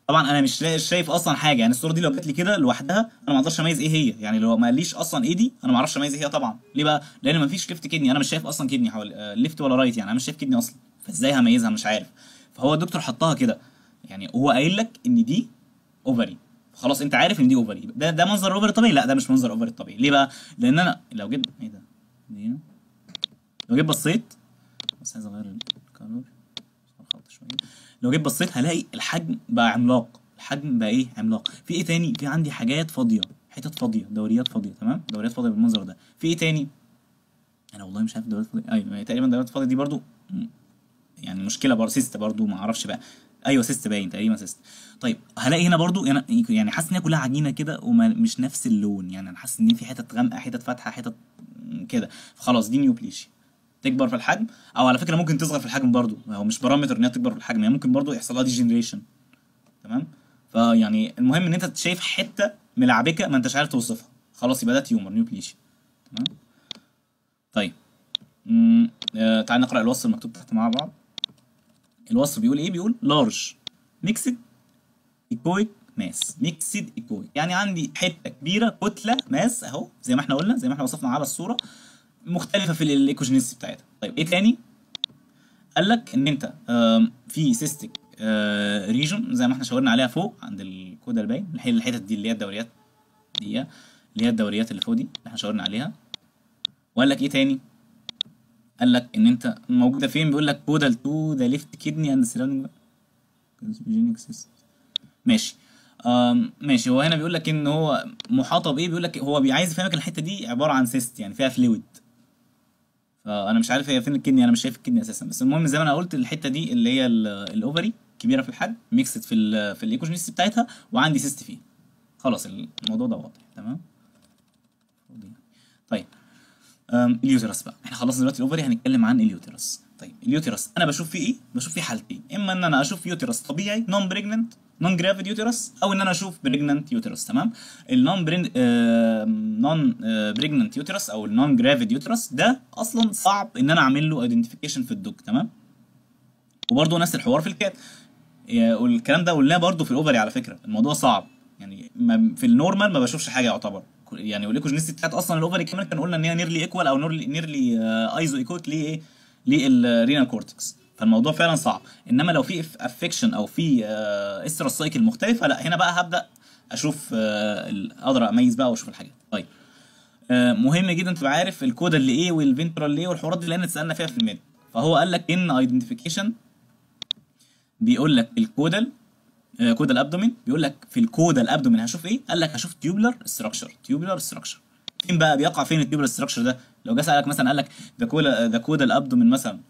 S1: طبعا انا مش لا- شايف اصلا حاجه يعني الصوره دي لو جت لي كده لوحدها انا ما اقدرش اميز ايه هي يعني لو ما قاليش اصلا ايه دي انا ما اعرفش اميز ايه هي طبعا ليه بقى لان ما فيش ليفت كدني انا مش شايف اصلا كدني حوالي ليفت ولا رايت يعني انا مش شايف كدني اصلا فازاي هميزها مش عارف فهو الدكتور حطها كده يعني هو قايل لك ان دي اوفري خلاص انت عارف ان دي اوفري ده ده منظر اوفري طبيعي لا ده مش منظر اوفري طبيعي ليه بقى لان انا لو جيت ايه ده دي هنا لو جيت بصيت بس عايز اغير الكالر الخط شويه لو جيت بصيت هلاقي الحجم بقى عملاق الحجم بقى ايه عملاق في ايه تاني في عندي حاجات فاضيه حتت فاضيه دوريات فاضيه تمام دوريات فاضيه بالمنظر ده في ايه تاني انا والله مش عارف دوريات فاضيه ايوه تقريبا دوريات فاضيه دي برضو م، يعني مشكله برضه سيست برضو ما اعرفش بقى ايوه سيست باين تقريبا سيست طيب هلاقي هنا برضو يعني يعني حاسس ان هي كلها عجينه كده ومش نفس اللون يعني انا حاسس ان في حتت غامقه حتت فاتحه حتت م، كده فخلاص دي نيوبليشيا تكبر في الحجم او على فكره ممكن تصغر في الحجم برضو هو مش بارامتر ان هي تكبر في الحجم هي ممكن برضو يحصل لها ديجنريشن تمام فيعني المهم ان انت شايف حته ملعبكه ما انتش عارف توصفها خلاص يبقى ده تيومر نيوبليشيا تمام طيب امم آه تعال نقرا الوصف المكتوب تحت مع بعض الوصف بيقول ايه بيقول لارج ميكسد ايكويك ماس ميكسد ايكويك يعني عندي حته كبيره كتله ماس اهو زي ما احنا قلنا زي ما احنا وصفنا على الصوره مختلفه في الايكوجينيسيس بتاعتها طيب ايه تاني قال لك ان انت آم، في سيستيك ريجون زي ما احنا شاورنا عليها فوق عند الكودا الباين الح- الحتت دي اللي هي الدوريات دي اللي هي الدوريات اللي فوق دي اللي احنا شاورنا عليها وقال لك ايه تاني قال لك ان انت موجوده فين بيقول لك كودال تو ذا ليفت كيدني اند سراوندينج ماشي آم ماشي هو هنا بيقول لك ان هو محاطه بايه بيقول لك هو بي- عايز يفهمك الحته دي عباره عن سيست يعني فيها فلويد فانا مش عارف هي فين الكدني انا مش شايف الكدني اساسا بس المهم زي ما انا قلت الحته دي اللي هي ال- الاوفري كبيره في الحجم ميكسد في ال في الايكوجينيس بتاعتها وعندي سيست فيه خلاص الموضوع ده واضح تمام طيب أم، اليوترس بقى احنا خلصنا دلوقتي الاوفري هنتكلم عن اليوترس طيب اليوترس انا بشوف فيه ايه بشوف فيه حالتين اما ان انا اشوف يوترس طبيعي نون بريجننت نون جرافيد يوترس او ان انا اشوف بريجننت يوترس تمام النون برين نون بريجننت يوترس او النون جرافيد يوترس ده اصلا صعب ان انا اعمل له ايدنتيفيكيشن في الدوج تمام وبرضه نفس الحوار في الكات يا- والكلام ده قلناه برضه في الاوفري على فكره الموضوع صعب يعني ما في النورمال ما بشوفش حاجه يعتبر يعني والايكوجينيستي بتاعت اصلا الاوفري كمان كان قلنا ان هي نيرلي ايكوال او نيرلي نيرلي ايزو ايكويك ليه ايه للرينال كورتكس فالموضوع فعلا صعب انما لو في افكشن او في استرا سايكل مختلفه لا هنا بقى هبدا اشوف آه، ال- اقدر اميز بقى واشوف الحاجات طيب آه، مهم جدا تبقى عارف الكودا اللي ايه والفنترال ليه والحوارات دي لان اتسالنا فيها في الميد فهو قال لك ان ايدنتيفيكيشن بيقول لك الكودال آه، كودا الابدومين بيقول لك في الكودا الابدومين هشوف ايه قال لك هشوف تيوبلر ستراكشر تيوبلر ستراكشر فين بقى بيقع فين التيوبلر ستراكشر ده لو جه سالك مثلا قال لك ذا كودا ذا كودا الابدومين مثلا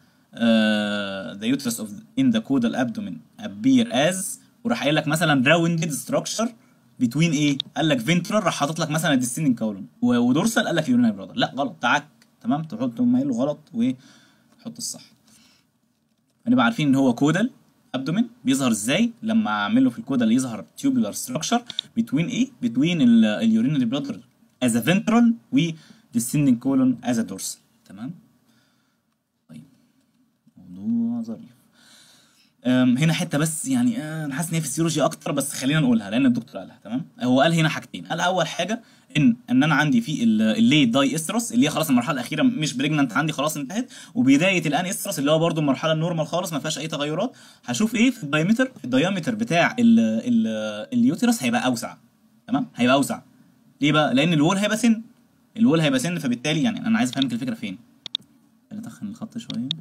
S1: ذا يوترس اوف ان ذا كودا الابدومين appear از وراح قايل لك مثلا راوندد ستراكشر بتوين ايه قال لك فينترال راح حاطط لك مثلا الديستنينج كولون ودورسال قال لك يورينال برادر لا غلط تعك تمام تحط تقوم قايل له غلط وحط الصح هنبقى عارفين ان هو كودال ابدومين بيظهر ازاي لما اعمله في الكودال يظهر tubular structure between ايه between اليورينري بلادر as a ventral و descending colon as a dorsal تمام طيب موضوع ظريف أم، هنا حته بس يعني آه، انا حاسس ان هي فيسيولوجي اكتر بس خلينا نقولها لان الدكتور قالها تمام هو قال هنا حاجتين قال اول حاجه ان ان انا عندي في الليت داي استرس اللي هي خلاص المرحله الاخيره مش بريجننت عندي خلاص انتهت وبدايه الان استرس اللي هو برده المرحله النورمال خالص ما فيهاش اي تغيرات هشوف ايه في الدايمتر الدايمتر بتاع ال ال اليوترس هيبقى اوسع تمام هيبقى اوسع ليه بقى لان الوول هيبقى سن الوول هيبقى سن فبالتالي يعني انا عايز افهمك الفكره فين خلينا اتخن الخط شويه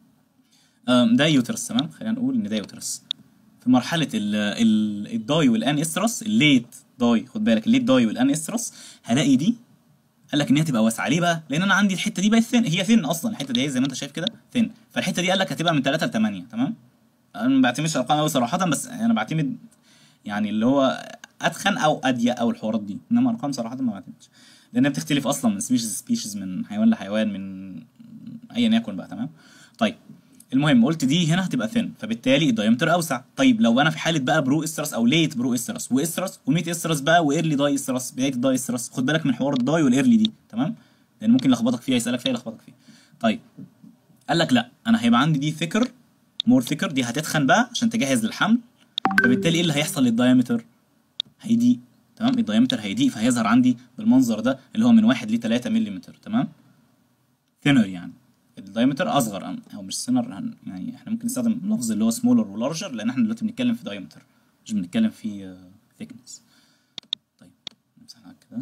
S1: أم، ده يوترس تمام خلينا نقول ان ده يوترس في مرحله ال ال الداي والان استرس الليت داي خد بالك الليت داي والان استرس هلاقي دي قال لك ان هي تبقى واسعه ليه بقى؟ لان انا عندي الحته دي بقت ثين هي ثين اصلا الحته دي زي ما انت شايف كده ثين فالحته دي قال لك هتبقى من 3 ل 8 تمام؟ انا ما بعتمدش ارقام قوي صراحه بس انا بعتمد يعني اللي هو اتخن او اضيق او الحوارات دي انما ارقام صراحه ما بعتمدش لانها بتختلف اصلا من سبيشيز سبيشيز من حيوان لحيوان من ايا يكن بقى تمام؟ طيب المهم قلت دي هنا هتبقى ثين فبالتالي الدايمتر اوسع طيب لو انا في حاله بقى برو استرس او ليت برو استرس واسترس وميت استرس بقى وايرلي داي استرس بدايه الداي استرس خد بالك من حوار الداي والايرلي دي تمام لان ممكن يلخبطك فيها يسالك فيها يلخبطك فيها طيب قال لك لا انا هيبقى عندي دي ثيكر مور ثيكر دي هتتخن بقى عشان تجهز للحمل فبالتالي ايه اللي هيحصل للدايمتر هيضيق تمام الدايمتر هيضيق فهيظهر عندي بالمنظر ده اللي هو من 1 ل 3 ملم تمام ثينر يعني الدايمتر اصغر او مش ثينر يعني احنا ممكن نستخدم لفظ اللي هو سمولر ولارجر لان احنا دلوقتي بنتكلم في دايمتر مش بنتكلم في ثيكنس طيب نمسحها كده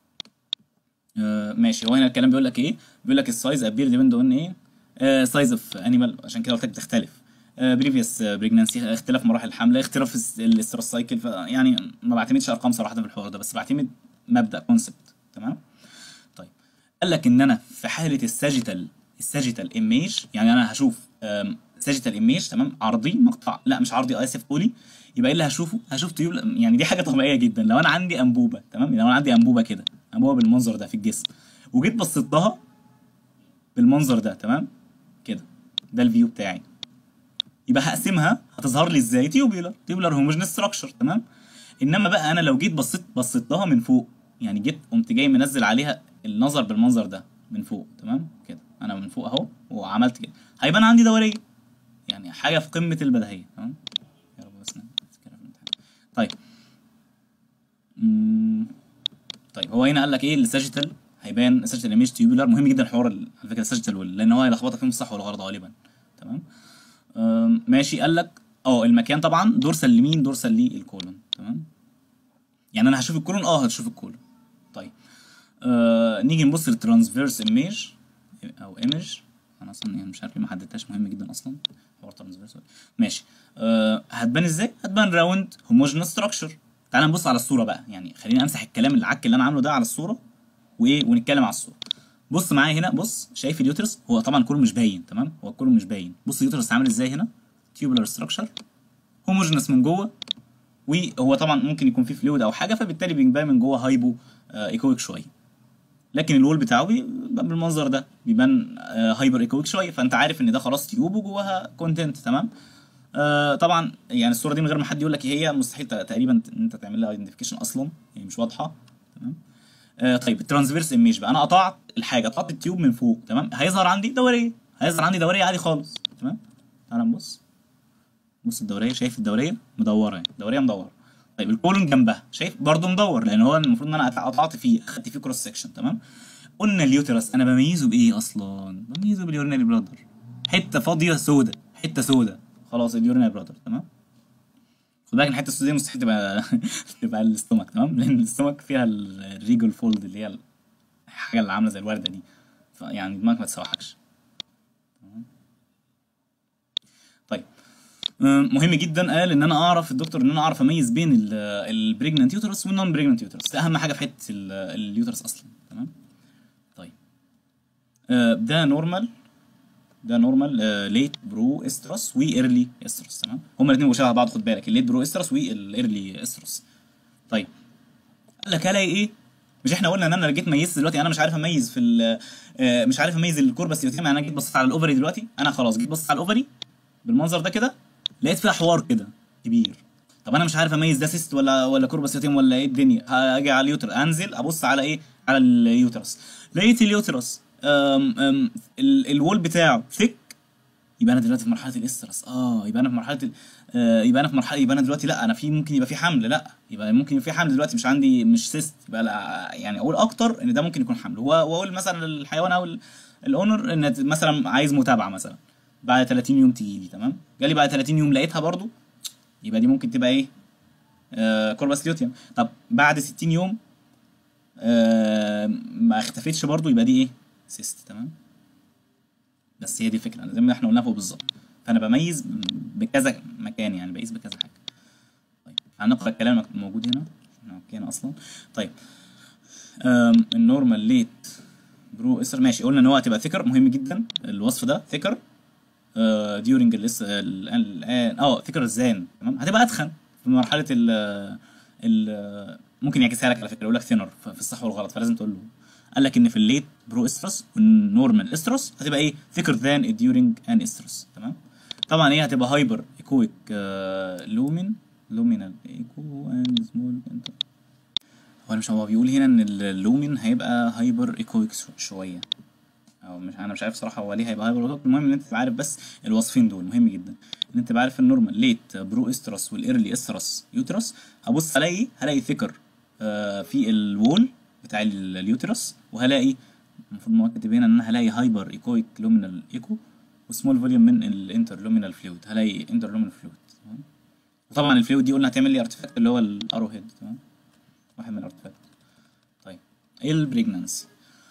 S1: آه ماشي هو هنا الكلام بيقول لك ايه بيقول لك السايز ابير ديبند اون ايه سايز اوف انيمال عشان كده قلت لك بتختلف بريفيوس بريجنانسي اختلاف مراحل الحمل اختلاف الاسترس سايكل يعني ما بعتمدش ارقام صراحه في الحوار ده بس بعتمد مبدا كونسبت تمام طيب قال لك ان انا في حاله الساجيتال الساجيتال ايميج يعني انا هشوف ساجيتال ايميج تمام عرضي مقطع لا مش عرضي اسف طولي يبقى ايه اللي هشوفه هشوف طيوب يعني دي حاجه طبيعيه جدا لو انا عندي انبوبه تمام لو انا عندي انبوبه كده انبوبه بالمنظر ده في الجسم وجيت بصيت لها بالمنظر ده تمام كده ده الفيو بتاعي يبقى هقسمها هتظهر لي ازاي تيوبيولار تيوبيولار هوموجينس ستراكشر تمام انما بقى انا لو جيت بصيت بصيت لها من فوق يعني جيت قمت جاي منزل عليها النظر بالمنظر ده من فوق تمام كده انا من فوق اهو وعملت كده هيبان عندي دوريه يعني حاجه في قمه البديهيه تمام يا رب بس طيب مم. طيب هو هنا قال لك ايه الساجيتال هيبان الساجيتال ايميج تيوبولار مهم جدا حوار على فكره الساجيتال لان هو هيلخبطك فيهم الصح والغلط غالبا تمام ماشي قال لك اه المكان طبعا دورسال لمين دورسال للكولون تمام يعني انا هشوف الكولون اه هتشوف الكولون طيب آه نيجي نبص للترانسفيرس ايميج او ايميج انا اصلا يعني مش عارف ليه ما حددتهاش مهم جدا اصلا حوار ترانسفيرس ماشي آه هتبان ازاي هتبان راوند هوموجينس ستراكشر تعال نبص على الصوره بقى يعني خليني امسح الكلام العك اللي انا عامله ده على الصوره وايه ونتكلم على الصوره بص معايا هنا بص شايف اليوترس هو طبعا كله مش باين تمام هو كله مش باين بص اليوترس عامل ازاي هنا تيوبولار ستراكشر هوموجينس من جوه وهو طبعا ممكن يكون فيه فلويد او حاجه فبالتالي بيبان من جوه هايبو آه ايكويك شويه لكن الوول بتاعه بيبقى بالمنظر ده بيبان آه هايبر ايكويك شويه فانت عارف ان ده خلاص تيوب وجواها كونتنت تمام آه طبعا يعني الصوره دي من غير ما حد يقول لك هي مستحيل تقريبا ان انت تعمل لها ايدنتيفيكيشن اصلا يعني مش واضحه تمام آه طيب الترانسفيرس ايميج بقى انا قطعت الحاجه قطعت التيوب من فوق تمام هيظهر عندي دوريه هيظهر عندي دوريه عادي خالص تمام تعال نبص بص الدوريه شايف الدوريه مدوره يعني دوريه مدوره طيب الكولون جنبها شايف برضه مدور لان هو المفروض ان انا قطعت فيه اخدت فيه كروس سكشن تمام قلنا اليوترس انا بميزه بايه اصلا بميزه باليورينري بلادر حته فاضيه سودة حته سودة خلاص اليورينري بلادر تمام خد بالك الحته السوداء مستحيل تبقى تبقى الاستومك تمام لان الاستومك فيها الريجل فولد اللي هي الحاجه اللي عامله زي الورده دي فيعني دماغك ما تسوحكش طيب مهم جدا قال ان انا اعرف الدكتور ان انا اعرف اميز بين البريجننت يوترس والنون بريجننت يوترس ده اهم حاجه في حته اليوترس اصلا تمام طيب ده نورمال ده نورمال ليت برو استرس وايرلي استرس تمام هما الاثنين شبه بعض خد بالك الليت برو استرس والايرلي استرس طيب قال لك هلاقي ايه مش احنا قلنا ان انا جيت ميزت دلوقتي انا مش عارف اميز في مش عارف اميز الكوربس يوتيم انا جيت بصيت على الاوفري دلوقتي انا خلاص جيت بصيت على الاوفري بالمنظر ده كده لقيت فيها حوار كده كبير طب انا مش عارف اميز ده سيست ولا ولا كوربس يوتيم ولا ايه الدنيا هاجي على اليوتر انزل ابص على ايه على اليوترس لقيت اليوترس أم أم الوول بتاعه ثيك يبقى انا دلوقتي في مرحله الاسترس اه يبقى انا في مرحله ال... آه يبقى انا في مرحله يبقى انا دلوقتي لا انا في ممكن يبقى في حمل لا يبقى ممكن يبقى في حمل دلوقتي مش عندي مش سيست يبقى لا يعني اقول اكتر ان ده ممكن يكون حمل واقول مثلا للحيوان او الاونر ان مثلا عايز متابعه مثلا بعد 30 يوم تيجي لي تمام جالي بعد 30 يوم لقيتها برضو يبقى دي ممكن تبقى ايه آه كوربس ليوتيوم طب بعد 60 يوم آه ما اختفتش برضو يبقى دي ايه سيست تمام بس هي دي الفكره زي ما احنا قلنا فوق بالظبط فانا بميز بكذا مكان يعني بقيس بكذا حاجه طيب هنقرا الكلام الموجود هنا احنا اوكينا اصلا طيب النورمال ليت برو اسر ماشي قلنا ان هو هتبقى ثيكر مهم جدا الوصف ده ثيكر ديورنج الان اه ثيكر الزان تمام هتبقى اتخن في مرحله ال ال ممكن يعكسها لك على فكره يقول لك ثينر في الصح والغلط فلازم تقول له قال لك ان في الليت برو استرس والنورمال استرس هتبقى ايه ثيكر ذان الديورنج ان استرس تمام طبعا ايه هتبقى هايبر ايكويك لومين لومينال ايكو اند سمول انتر هو مش هو بيقول هنا ان اللومين هيبقى هايبر ايكويك شويه او مش انا مش عارف صراحه هو ليه هيبقى هايبر ولا المهم ان انت تبقى عارف بس الوصفين دول مهم جدا ان انت تبقى عارف النورمال ليت برو استرس والايرلي استرس يوترس هبص هلاقي هلاقي ثيكر آه في الوول بتاع ال- اليوترس وهلاقي المفروض ان هو كاتب هنا ان انا هلاقي هايبر ايكويك لومينال ايكو وسمول فوليوم من الانتر لومينال فلويد هلاقي انتر لومينال فلويد تمام وطبعا الفلويد دي قلنا هتعمل لي ارتفاكت اللي هو الارو هيد تمام واحد من الارتفاكت طيب ايه البريجنانسي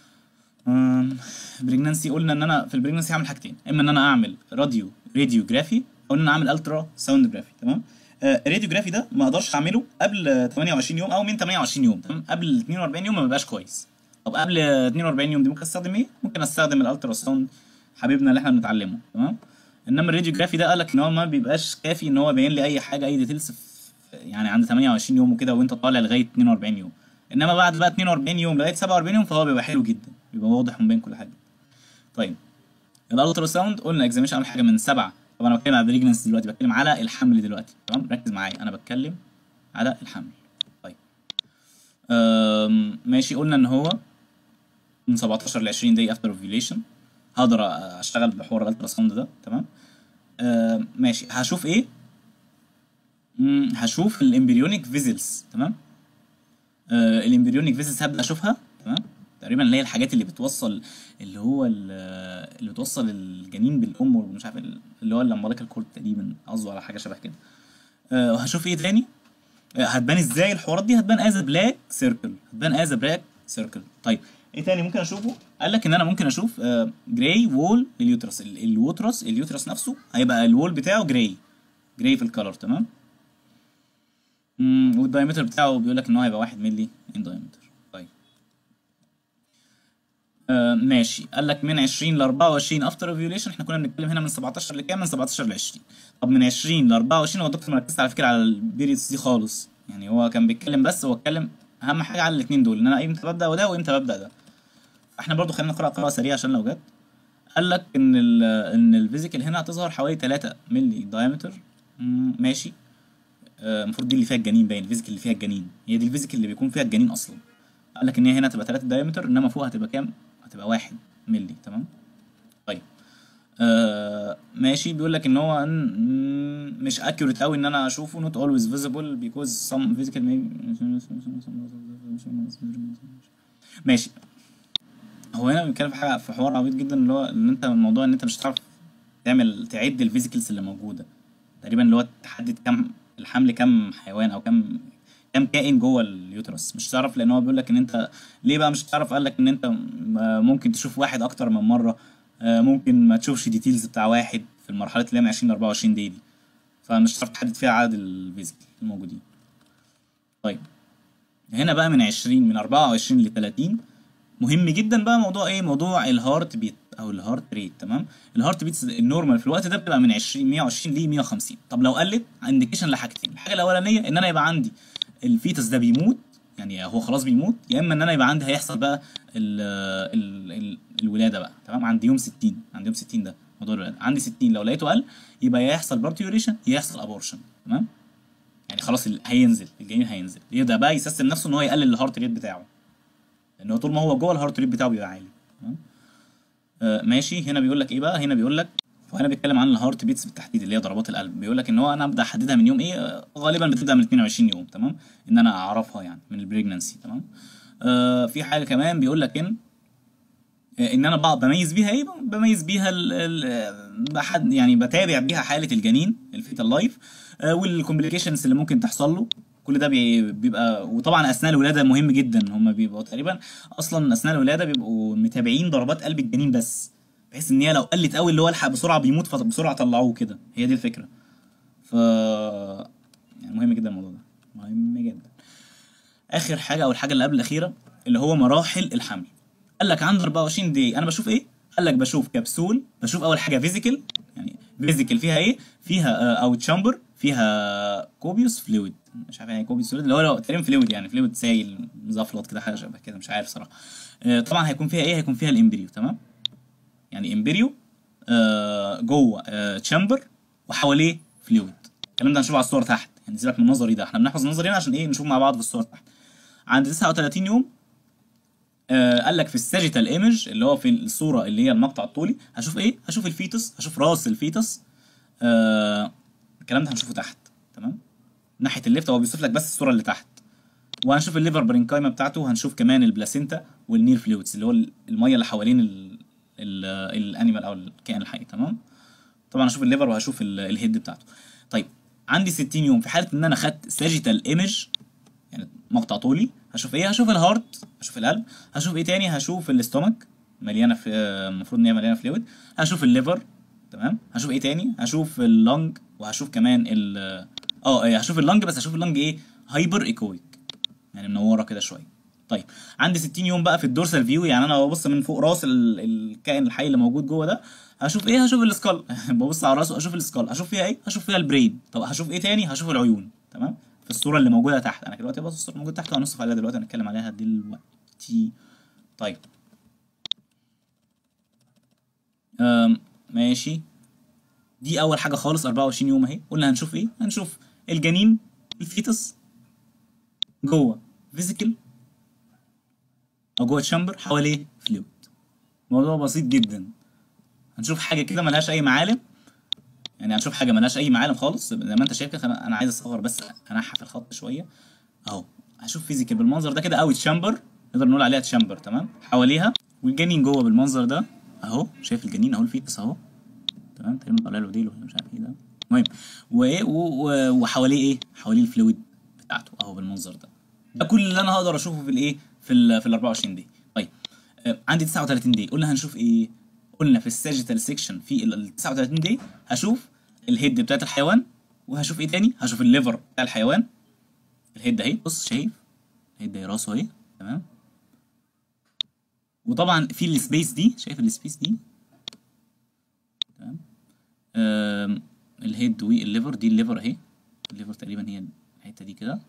S1: بريجنانسي قلنا ان انا في البريجنانسي هعمل حاجتين اما ان انا اعمل راديو راديوجرافي او ان انا اعمل الترا ساوند جرافي تمام آه، الراديوجرافي ده ما اقدرش اعمله قبل آه، 28 يوم او من 28 يوم تمام قبل 42 يوم ما بيبقاش كويس طب قبل آه، 42 يوم دي ممكن استخدم ايه ممكن استخدم الالترا ساوند حبيبنا اللي احنا بنتعلمه تمام انما الراديوجرافي ده قالك ان هو ما بيبقاش كافي ان هو يبين لي اي حاجه اي ديتيلز يعني عند 28 يوم وكده وانت طالع لغايه 42 يوم انما بعد بقى 42 يوم لغايه 47 يوم فهو بيبقى حلو جدا بيبقى واضح ومبين كل حاجه طيب الالترا ساوند قلنا اكزاميشن اول حاجه من سبعه طب انا بتكلم على بريجنس دلوقتي بتكلم على الحمل دلوقتي تمام ركز معايا انا بتكلم على الحمل طيب أم، ماشي قلنا ان هو من 17 ل 20 دقيقه افتر اوفيوليشن هقدر اشتغل بحوار الالترا ساوند ده تمام أم، ماشي هشوف ايه مم، هشوف الامبريونيك فيزلز تمام آه الامبريونيك فيزلز هبدا اشوفها تمام تقريبا اللي هي الحاجات اللي بتوصل اللي هو ال- اللي بتوصل الجنين بالام ومش عارف ال- اللي هو الامبليكال كورد تقريبا قصده على حاجه شبه كده آه وهشوف ايه تاني آه هتبان ازاي الحوارات دي هتبان از بلاك سيركل هتبان از بلاك سيركل طيب ايه تاني ممكن اشوفه قال لك ان انا ممكن اشوف آه جراي وول لليوترس ال- اليوترس اليوترس نفسه هيبقى الوول بتاعه جراي جراي في الكالر تمام امم والدايمتر بتاعه بيقول لك ان هو هيبقى 1 مللي ان دايمتر طيب آه ماشي قال لك من 20 ل 24 افتر اوفيوليشن احنا كنا بنتكلم هنا من 17 لكام من 17 ل 20 طب من 20 ل 24 هو الدكتور مركز على فكره على البيريدز دي خالص يعني هو كان بيتكلم بس هو اتكلم اهم حاجه على الاثنين دول ان انا امتى ببدا وده وامتى ببدا ده احنا برضو خلينا نقرا قراءه سريعه عشان لو جت قال لك ان ال ان الفيزيكال هنا هتظهر حوالي 3 مللي دايمتر ماشي آه، المفروض دي اللي فيها الجنين باين الفيزيكال اللي فيها الجنين هي دي الفيزيكال اللي بيكون فيها الجنين اصلا قال لك ان هي هنا هتبقى 3 دايمتر انما فوق هتبقى كام هتبقى 1 مللي تمام طيب آه ماشي بيقول لك ان هو ن- مش accurate قوي ان انا اشوفه not always visible because some physical may ماشي هو هنا بيتكلم في حاجه في حوار عبيط جدا اللي هو ان انت الموضوع ان انت مش هتعرف تعمل تعد الفيزيكلز اللي موجوده تقريبا اللي هو تحدد كم الحمل كم حيوان او كم كم كائن جوه اليوترس مش هتعرف لان هو بيقول لك ان انت ليه بقى مش هتعرف قال لك ان انت م- ممكن تشوف واحد اكتر من مره آه، ممكن ما تشوفش ديتيلز بتاع واحد في المرحله اللي هي من 20 ل 24 دي دي فمش هتعرف تحدد فيها عدد الفيزيكال الموجودين طيب هنا بقى من 20 من 24 ل 30 مهم جدا بقى موضوع ايه موضوع الهارت بيت او الهارت ريت تمام الهارت بيت النورمال في الوقت ده بتبقى من 20 120 ل 150 طب لو قلت انديكيشن لحاجتين الحاجه الاولانيه ان انا يبقى عندي الفيتس ده بيموت يعني هو خلاص بيموت يا اما ان انا يبقى عندي هيحصل بقى ال ال ال الولاده بقى تمام عند يوم 60 عند يوم 60 ده موضوع الولاده عندي 60 لو لقيته قل يبقى يا يحصل بارتيوريشن يا يحصل ابورشن تمام يعني خلاص ال- هينزل الجنين هينزل يبدا بقى يسيستم نفسه ان هو يقلل الهارت ريت بتاعه لان هو طول ما هو جوه الهارت ريت بتاعه بيبقى عالي تمام آه ماشي هنا بيقول لك ايه بقى هنا بيقول لك وهنا بيتكلم عن الهارت بيتس بالتحديد اللي هي ضربات القلب بيقول لك ان هو انا ابدا احددها من يوم ايه آه، غالبا بتبدا من 22 يوم تمام ان انا اعرفها يعني من البريجننسي تمام آه في حاجه كمان بيقول لك ان آه، ان انا بقى بميز بيها ايه بميز بيها ال ال بحد يعني بتابع بيها حاله الجنين الفيتال لايف والكومبليكيشنز اللي ممكن تحصل له كل ده بي- بيبقى وطبعا اثناء الولاده مهم جدا هم بيبقوا تقريبا اصلا اثناء الولاده بيبقوا متابعين ضربات قلب الجنين بس بحيث ان هي لو قلت قوي اللي هو الحق بسرعه بيموت فبسرعه طلعوه كده هي دي الفكره ف يعني مهم جدا الموضوع ده مهم جدا اخر حاجه او الحاجه اللي قبل الاخيره اللي هو مراحل الحمل قال لك عند 24 دقيقه انا بشوف ايه قال لك بشوف كبسول بشوف اول حاجه فيزيكال يعني فيزيكال فيها ايه فيها او تشامبر فيها كوبيوس فلويد مش عارف يعني كوبيوس فلويد اللي هو لو- تقريبا فلويد يعني فلويد سايل مزفلط كده حاجه شبه كده مش عارف صراحه آه، طبعا هيكون فيها ايه هيكون فيها الامبريو تمام يعني امبريو آه جوه آه تشامبر وحواليه فلويد الكلام ده هنشوفه على الصور تحت يعني سيبك من النظري ده احنا بنحفظ النظري هنا عشان ايه نشوف مع بعض في الصور تحت عند 39 يوم آه قال لك في الساجيتال ايمج اللي هو في الصوره اللي هي المقطع الطولي هشوف ايه هشوف الفيتوس هشوف راس الفيتوس آه الكلام ده هنشوفه تحت تمام ناحيه الليفت هو بيوصف لك بس الصوره اللي تحت وهنشوف الليفر برينكايما بتاعته وهنشوف كمان البلاسينتا والنير فلويدز اللي هو الميه اللي حوالين ال- ال- الانيمال او الكائن الحي تمام طبعا هشوف الليفر وهشوف ال- الهيد بتاعته طيب عندي 60 يوم في حاله ان انا خدت ساجيتال ايمج يعني مقطع طولي هشوف ايه هشوف الهارت هشوف القلب هشوف ايه تاني هشوف الاستومك مليانه في المفروض ان هي مليانه فلويد هشوف الليفر تمام هشوف ايه تاني هشوف اللنج وهشوف كمان ال اه إيه، هشوف اللنج بس هشوف اللنج ايه هايبر ايكويك يعني منوره كده شويه طيب عندي 60 يوم بقى في الدورسال فيو يعني انا ببص من فوق راس ال- الكائن الحي اللي موجود جوه ده هشوف ايه هشوف السكال ببص على راسه اشوف السكال هشوف فيها ايه هشوف فيها البرين طب هشوف ايه تاني هشوف العيون تمام في الصوره اللي موجوده تحت انا دلوقتي بص الصوره الموجوده تحت وهنصف عليها دلوقتي هنتكلم عليها دلوقتي طيب أم ماشي دي اول حاجه خالص 24 يوم اهي قلنا هنشوف ايه هنشوف الجنين الفيتس جوه فيزيكال او جوه تشامبر حواليه فلويد موضوع بسيط جدا هنشوف حاجه كده ملهاش اي معالم يعني هنشوف حاجه ملهاش اي معالم خالص زي ما انت شايف كده انا أنا عايز اصور بس انحف الخط شويه اهو هشوف فيزيكال بالمنظر ده كده او تشامبر نقدر نقول عليها تشامبر تمام حواليها والجنين جوه بالمنظر ده اهو شايف الجنين اهو الفيتس اهو تمام تقريبا طالع له ديل ولا مش عارف ايه ده المهم وايه و- و- وحواليه ايه حواليه الفلويد بتاعته اهو بالمنظر ده ده كل اللي انا هقدر اشوفه في الايه في ال في ال 24 دي طيب آه، عندي 39 دي قلنا هنشوف ايه قلنا في الساجيتال سيكشن في ال 39 دي هشوف الهيد بتاعت الحيوان وهشوف ايه تاني هشوف الليفر بتاع الحيوان الهيد اهي بص شايف الهيد اهي راسه اهي تمام وطبعا في السبيس دي شايف السبيس دي تمام آم، الهيد والليفر دي الليفر اهي الليفر تقريبا هي الحته دي كده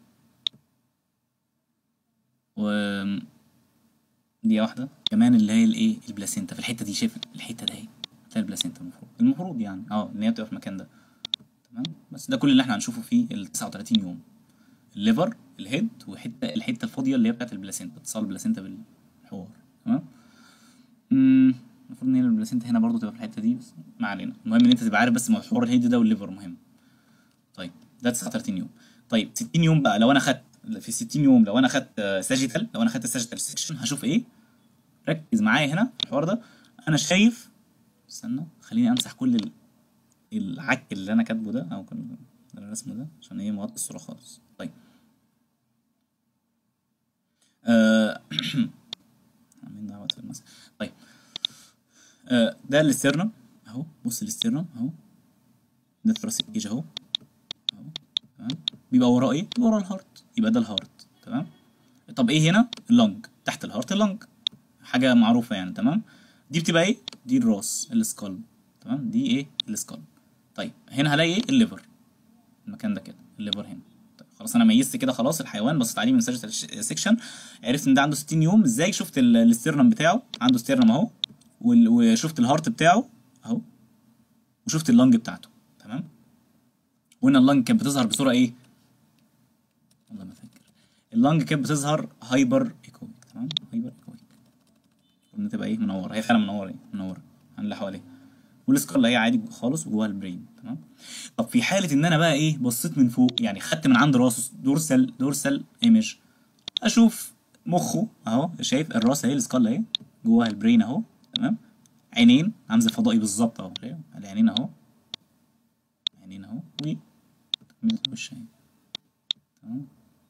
S1: و دي واحده كمان اللي هي الايه البلاسينتا في الحته دي شايف الحته ده اهي هتلاقي البلاسينتا المفروض المفروض يعني اه ان هي بتبقى في المكان ده تمام بس ده كل اللي احنا هنشوفه في ال 39 يوم الليفر الهيد وحته الحته الفاضيه اللي هي بتاعت البلاسينتا اتصال البلاسينتا بالحوار تمام امم المفروض ان هي البلاسينتا هنا برضو تبقى في الحته دي بس ما علينا المهم ان انت تبقى عارف بس حوار الهيد ده والليفر مهم طيب ده 39 يوم طيب 60 يوم بقى لو انا خدت في 60 يوم لو انا خدت ساجيتال لو انا خدت الساجيتال سيكشن هشوف ايه ركز معايا هنا في الحوار ده انا شايف استنى خليني امسح كل ال- العك اللي انا كاتبه ده او كل اللي انا رسمه ده عشان ايه مغطي الصوره خالص طيب آه، عاملين دعوة في المسح طيب آه، ده الاسترنم اهو بص الاسترنم اهو ده الثراسيك ايج اهو اهو تمام بيبقى وراه ايه؟ بيبقى وراه الهارت يبقى ده الهارت تمام طب ايه هنا؟ اللنج تحت الهارت اللنج حاجة معروفة يعني تمام دي بتبقى ايه؟ دي الراس السكال تمام دي ايه؟ السكال طيب هنا هلاقي ايه؟ الليفر المكان ده كده الليفر هنا طيب خلاص انا ميزت كده خلاص الحيوان بصيت عليه من سيرجيتال سيكشن عرفت ان ده عنده 60 يوم ازاي شفت ال- الاسترنم بتاعه عنده استرنم اهو وال- وشفت الهارت بتاعه اهو وشفت اللنج بتاعته تمام وهنا اللنج كانت بتظهر بصوره ايه والله ما فاكر اللنج كانت بتظهر هايبر ايكويك تمام هايبر ايكويك قلنا تبقى ايه منوره هي فعلا منوره ايه منوره عن اللي حواليها والسكال هي عادي خالص وجواها البرين تمام طب في حاله ان انا بقى ايه بصيت من فوق يعني خدت من عند راسه دورسال دورسال ايمج اشوف مخه اهو شايف الراس اهي السكال اهي جواها البرين اهو تمام عينين عامل فضائي بالظبط اهو شايف العينين اهو عينين اهو و تكملة الوش اهي تمام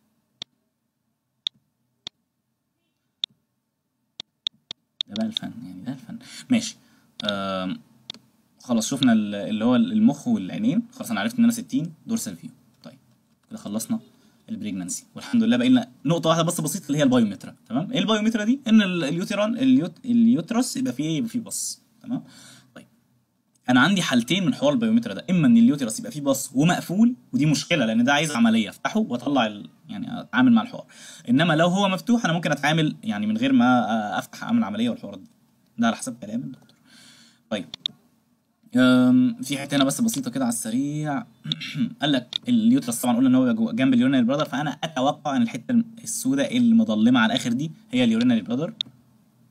S1: ده بقى الفن يعني ده الفن ماشي آم، خلاص شفنا ال- اللي هو المخ والعينين خلاص انا عرفت ان انا 60 دورسال فيو طيب كده خلصنا البريجنانسي والحمد لله بقى لنا نقطه واحده بس بسيطه اللي هي البايومترا تمام ايه البايومترا دي ان ال- اليوتيران اليوت اليوترس يبقى فيه ايه يبقى فيه بص تمام طيب انا عندي حالتين من حوار البايومترا ده اما ان اليوترس يبقى فيه بص ومقفول ودي مشكله لان ده عايز عمليه افتحه واطلع ال... يعني اتعامل مع الحوار انما لو هو مفتوح انا ممكن اتعامل يعني من غير ما افتح اعمل عمليه والحوار ده ده على حسب كلام الدكتور طيب أم، في حته هنا بس بسيطه كده على السريع قال لك اليوترس طبعا قلنا ان هو بيبقى جوه- جنب اليورينري برادر فانا اتوقع ان الحته السوداء المظلمه على الاخر دي هي اليورينري برادر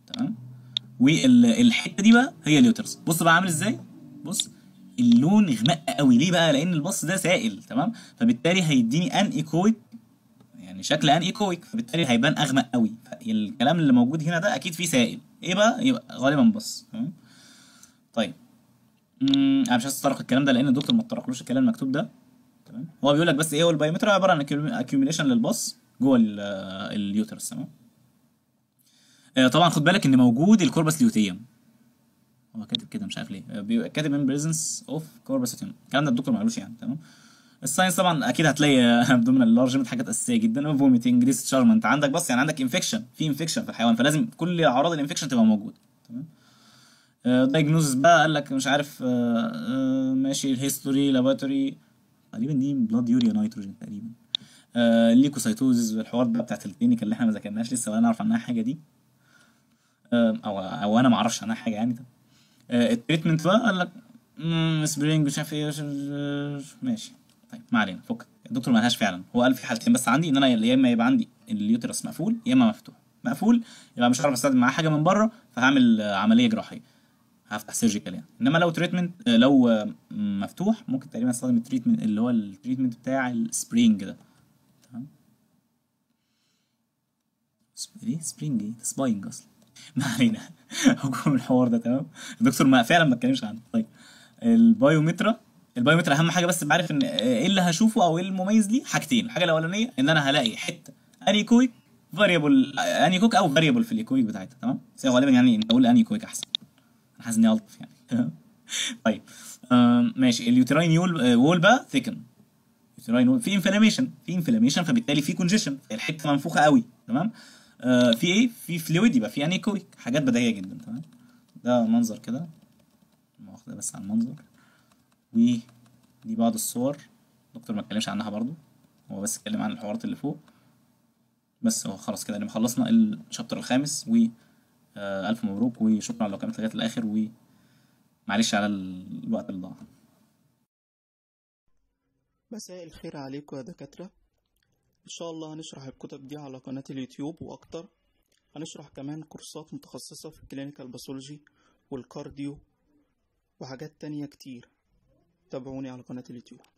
S1: تمام والحته دي بقى هي اليوترس بص بقى عامل ازاي بص اللون غمق قوي ليه بقى لان البص ده سائل تمام فبالتالي هيديني ان ايكويك يعني شكل ان ايكويك فبالتالي هيبان اغمق قوي الكلام اللي موجود هنا ده اكيد فيه سائل ايه بقى يبقى غالبا بص تمام طيب امم انا مش عايز اتطرق الكلام ده لان الدكتور ما اتطرقلوش الكلام المكتوب ده تمام هو بيقول لك بس ايه هو البايومتر عباره عن اكيوميليشن للبص جوه ال- اليوترس تمام آه، طبعا خد بالك ان موجود الكوربس ليوتيوم هو كاتب كده مش عارف ليه آه، بيبقى كاتب ان بريزنس اوف كوربس ليوتيوم الكلام ده الدكتور ما قالوش يعني تمام الساينس طبعا اكيد هتلاقي ابدومينال لارجمنت حاجات اساسيه جدا فوميتنج ديسشارج انت عندك بس يعني عندك انفكشن في انفكشن في الحيوان فلازم كل اعراض الانفكشن تبقى موجوده تمام دايجنوزس بقى قال لك مش عارف آه، آه، ماشي الهيستوري لاباتوري تقريبا دي بلاد يوريا نيتروجين تقريبا آه، الليكوسايتوزيس والحوار بقى بتاعت الكلينيكال اللي احنا ما ذاكرناش لسه ولا نعرف عنها حاجه دي آه، او او انا ما اعرفش عنها حاجه يعني آه، التريتمنت بقى قال لك مم، سبرينج مش عارف ايه آه، ماشي طيب ما علينا فك الدكتور ما لهاش فعلا هو قال في حالتين بس عندي ان انا يا اما يبقى عندي اليوترس مقفول يا اما مفتوح مقفول يبقى مش هعرف استخدم معاه حاجه من بره فهعمل آه، عمليه جراحيه هفتح سيرجيكال يعني انما لو تريتمنت لو آه، مفتوح ممكن تقريبا استخدم التريتمنت اللي هو التريتمنت بتاع السبرينج ده تمام سب- ايه سبرينج ايه ده سباينج اصلا ما علينا حكم الحوار ده تمام الدكتور ما فعلا ما اتكلمش عنه طيب البايومترا البايومترا اهم حاجه بس بعرف ان ايه اللي هشوفه او ايه المميز ليه حاجتين الحاجه الاولانيه ان انا هلاقي حته انيكويك فاريبل انيكويك او فاريبل في الايكويك بتاعتها تمام بس هي غالبا يعني نقول انيكويك احسن انا حاسس اني الطف يعني تمام طيب آم، ماشي اليوتراين يول وول بقى ثيكن يوتراين وول في انفلاميشن في انفلاميشن فبالتالي في كونجيشن الحته منفوخه قوي تمام آه في ايه في فلويد يبقى في انيكويك حاجات بديهيه جدا تمام ده منظر كده واخده بس على المنظر ودي بعض الصور الدكتور ما اتكلمش عنها برضو هو بس اتكلم عن الحوارات اللي فوق بس هو خلاص كده نبقى خلصنا الشابتر الخامس و آه الف مبروك وشكرا لو كانت لغايه الاخر ومعلش على الوقت اللي ضاع
S2: مساء الخير عليكم يا دكاترة إن شاء الله هنشرح الكتب دي على قناة اليوتيوب وأكتر هنشرح كمان كورسات متخصصة في الكلينيكال باثولوجي والكارديو وحاجات تانية كتير تابعوني على قناة اليوتيوب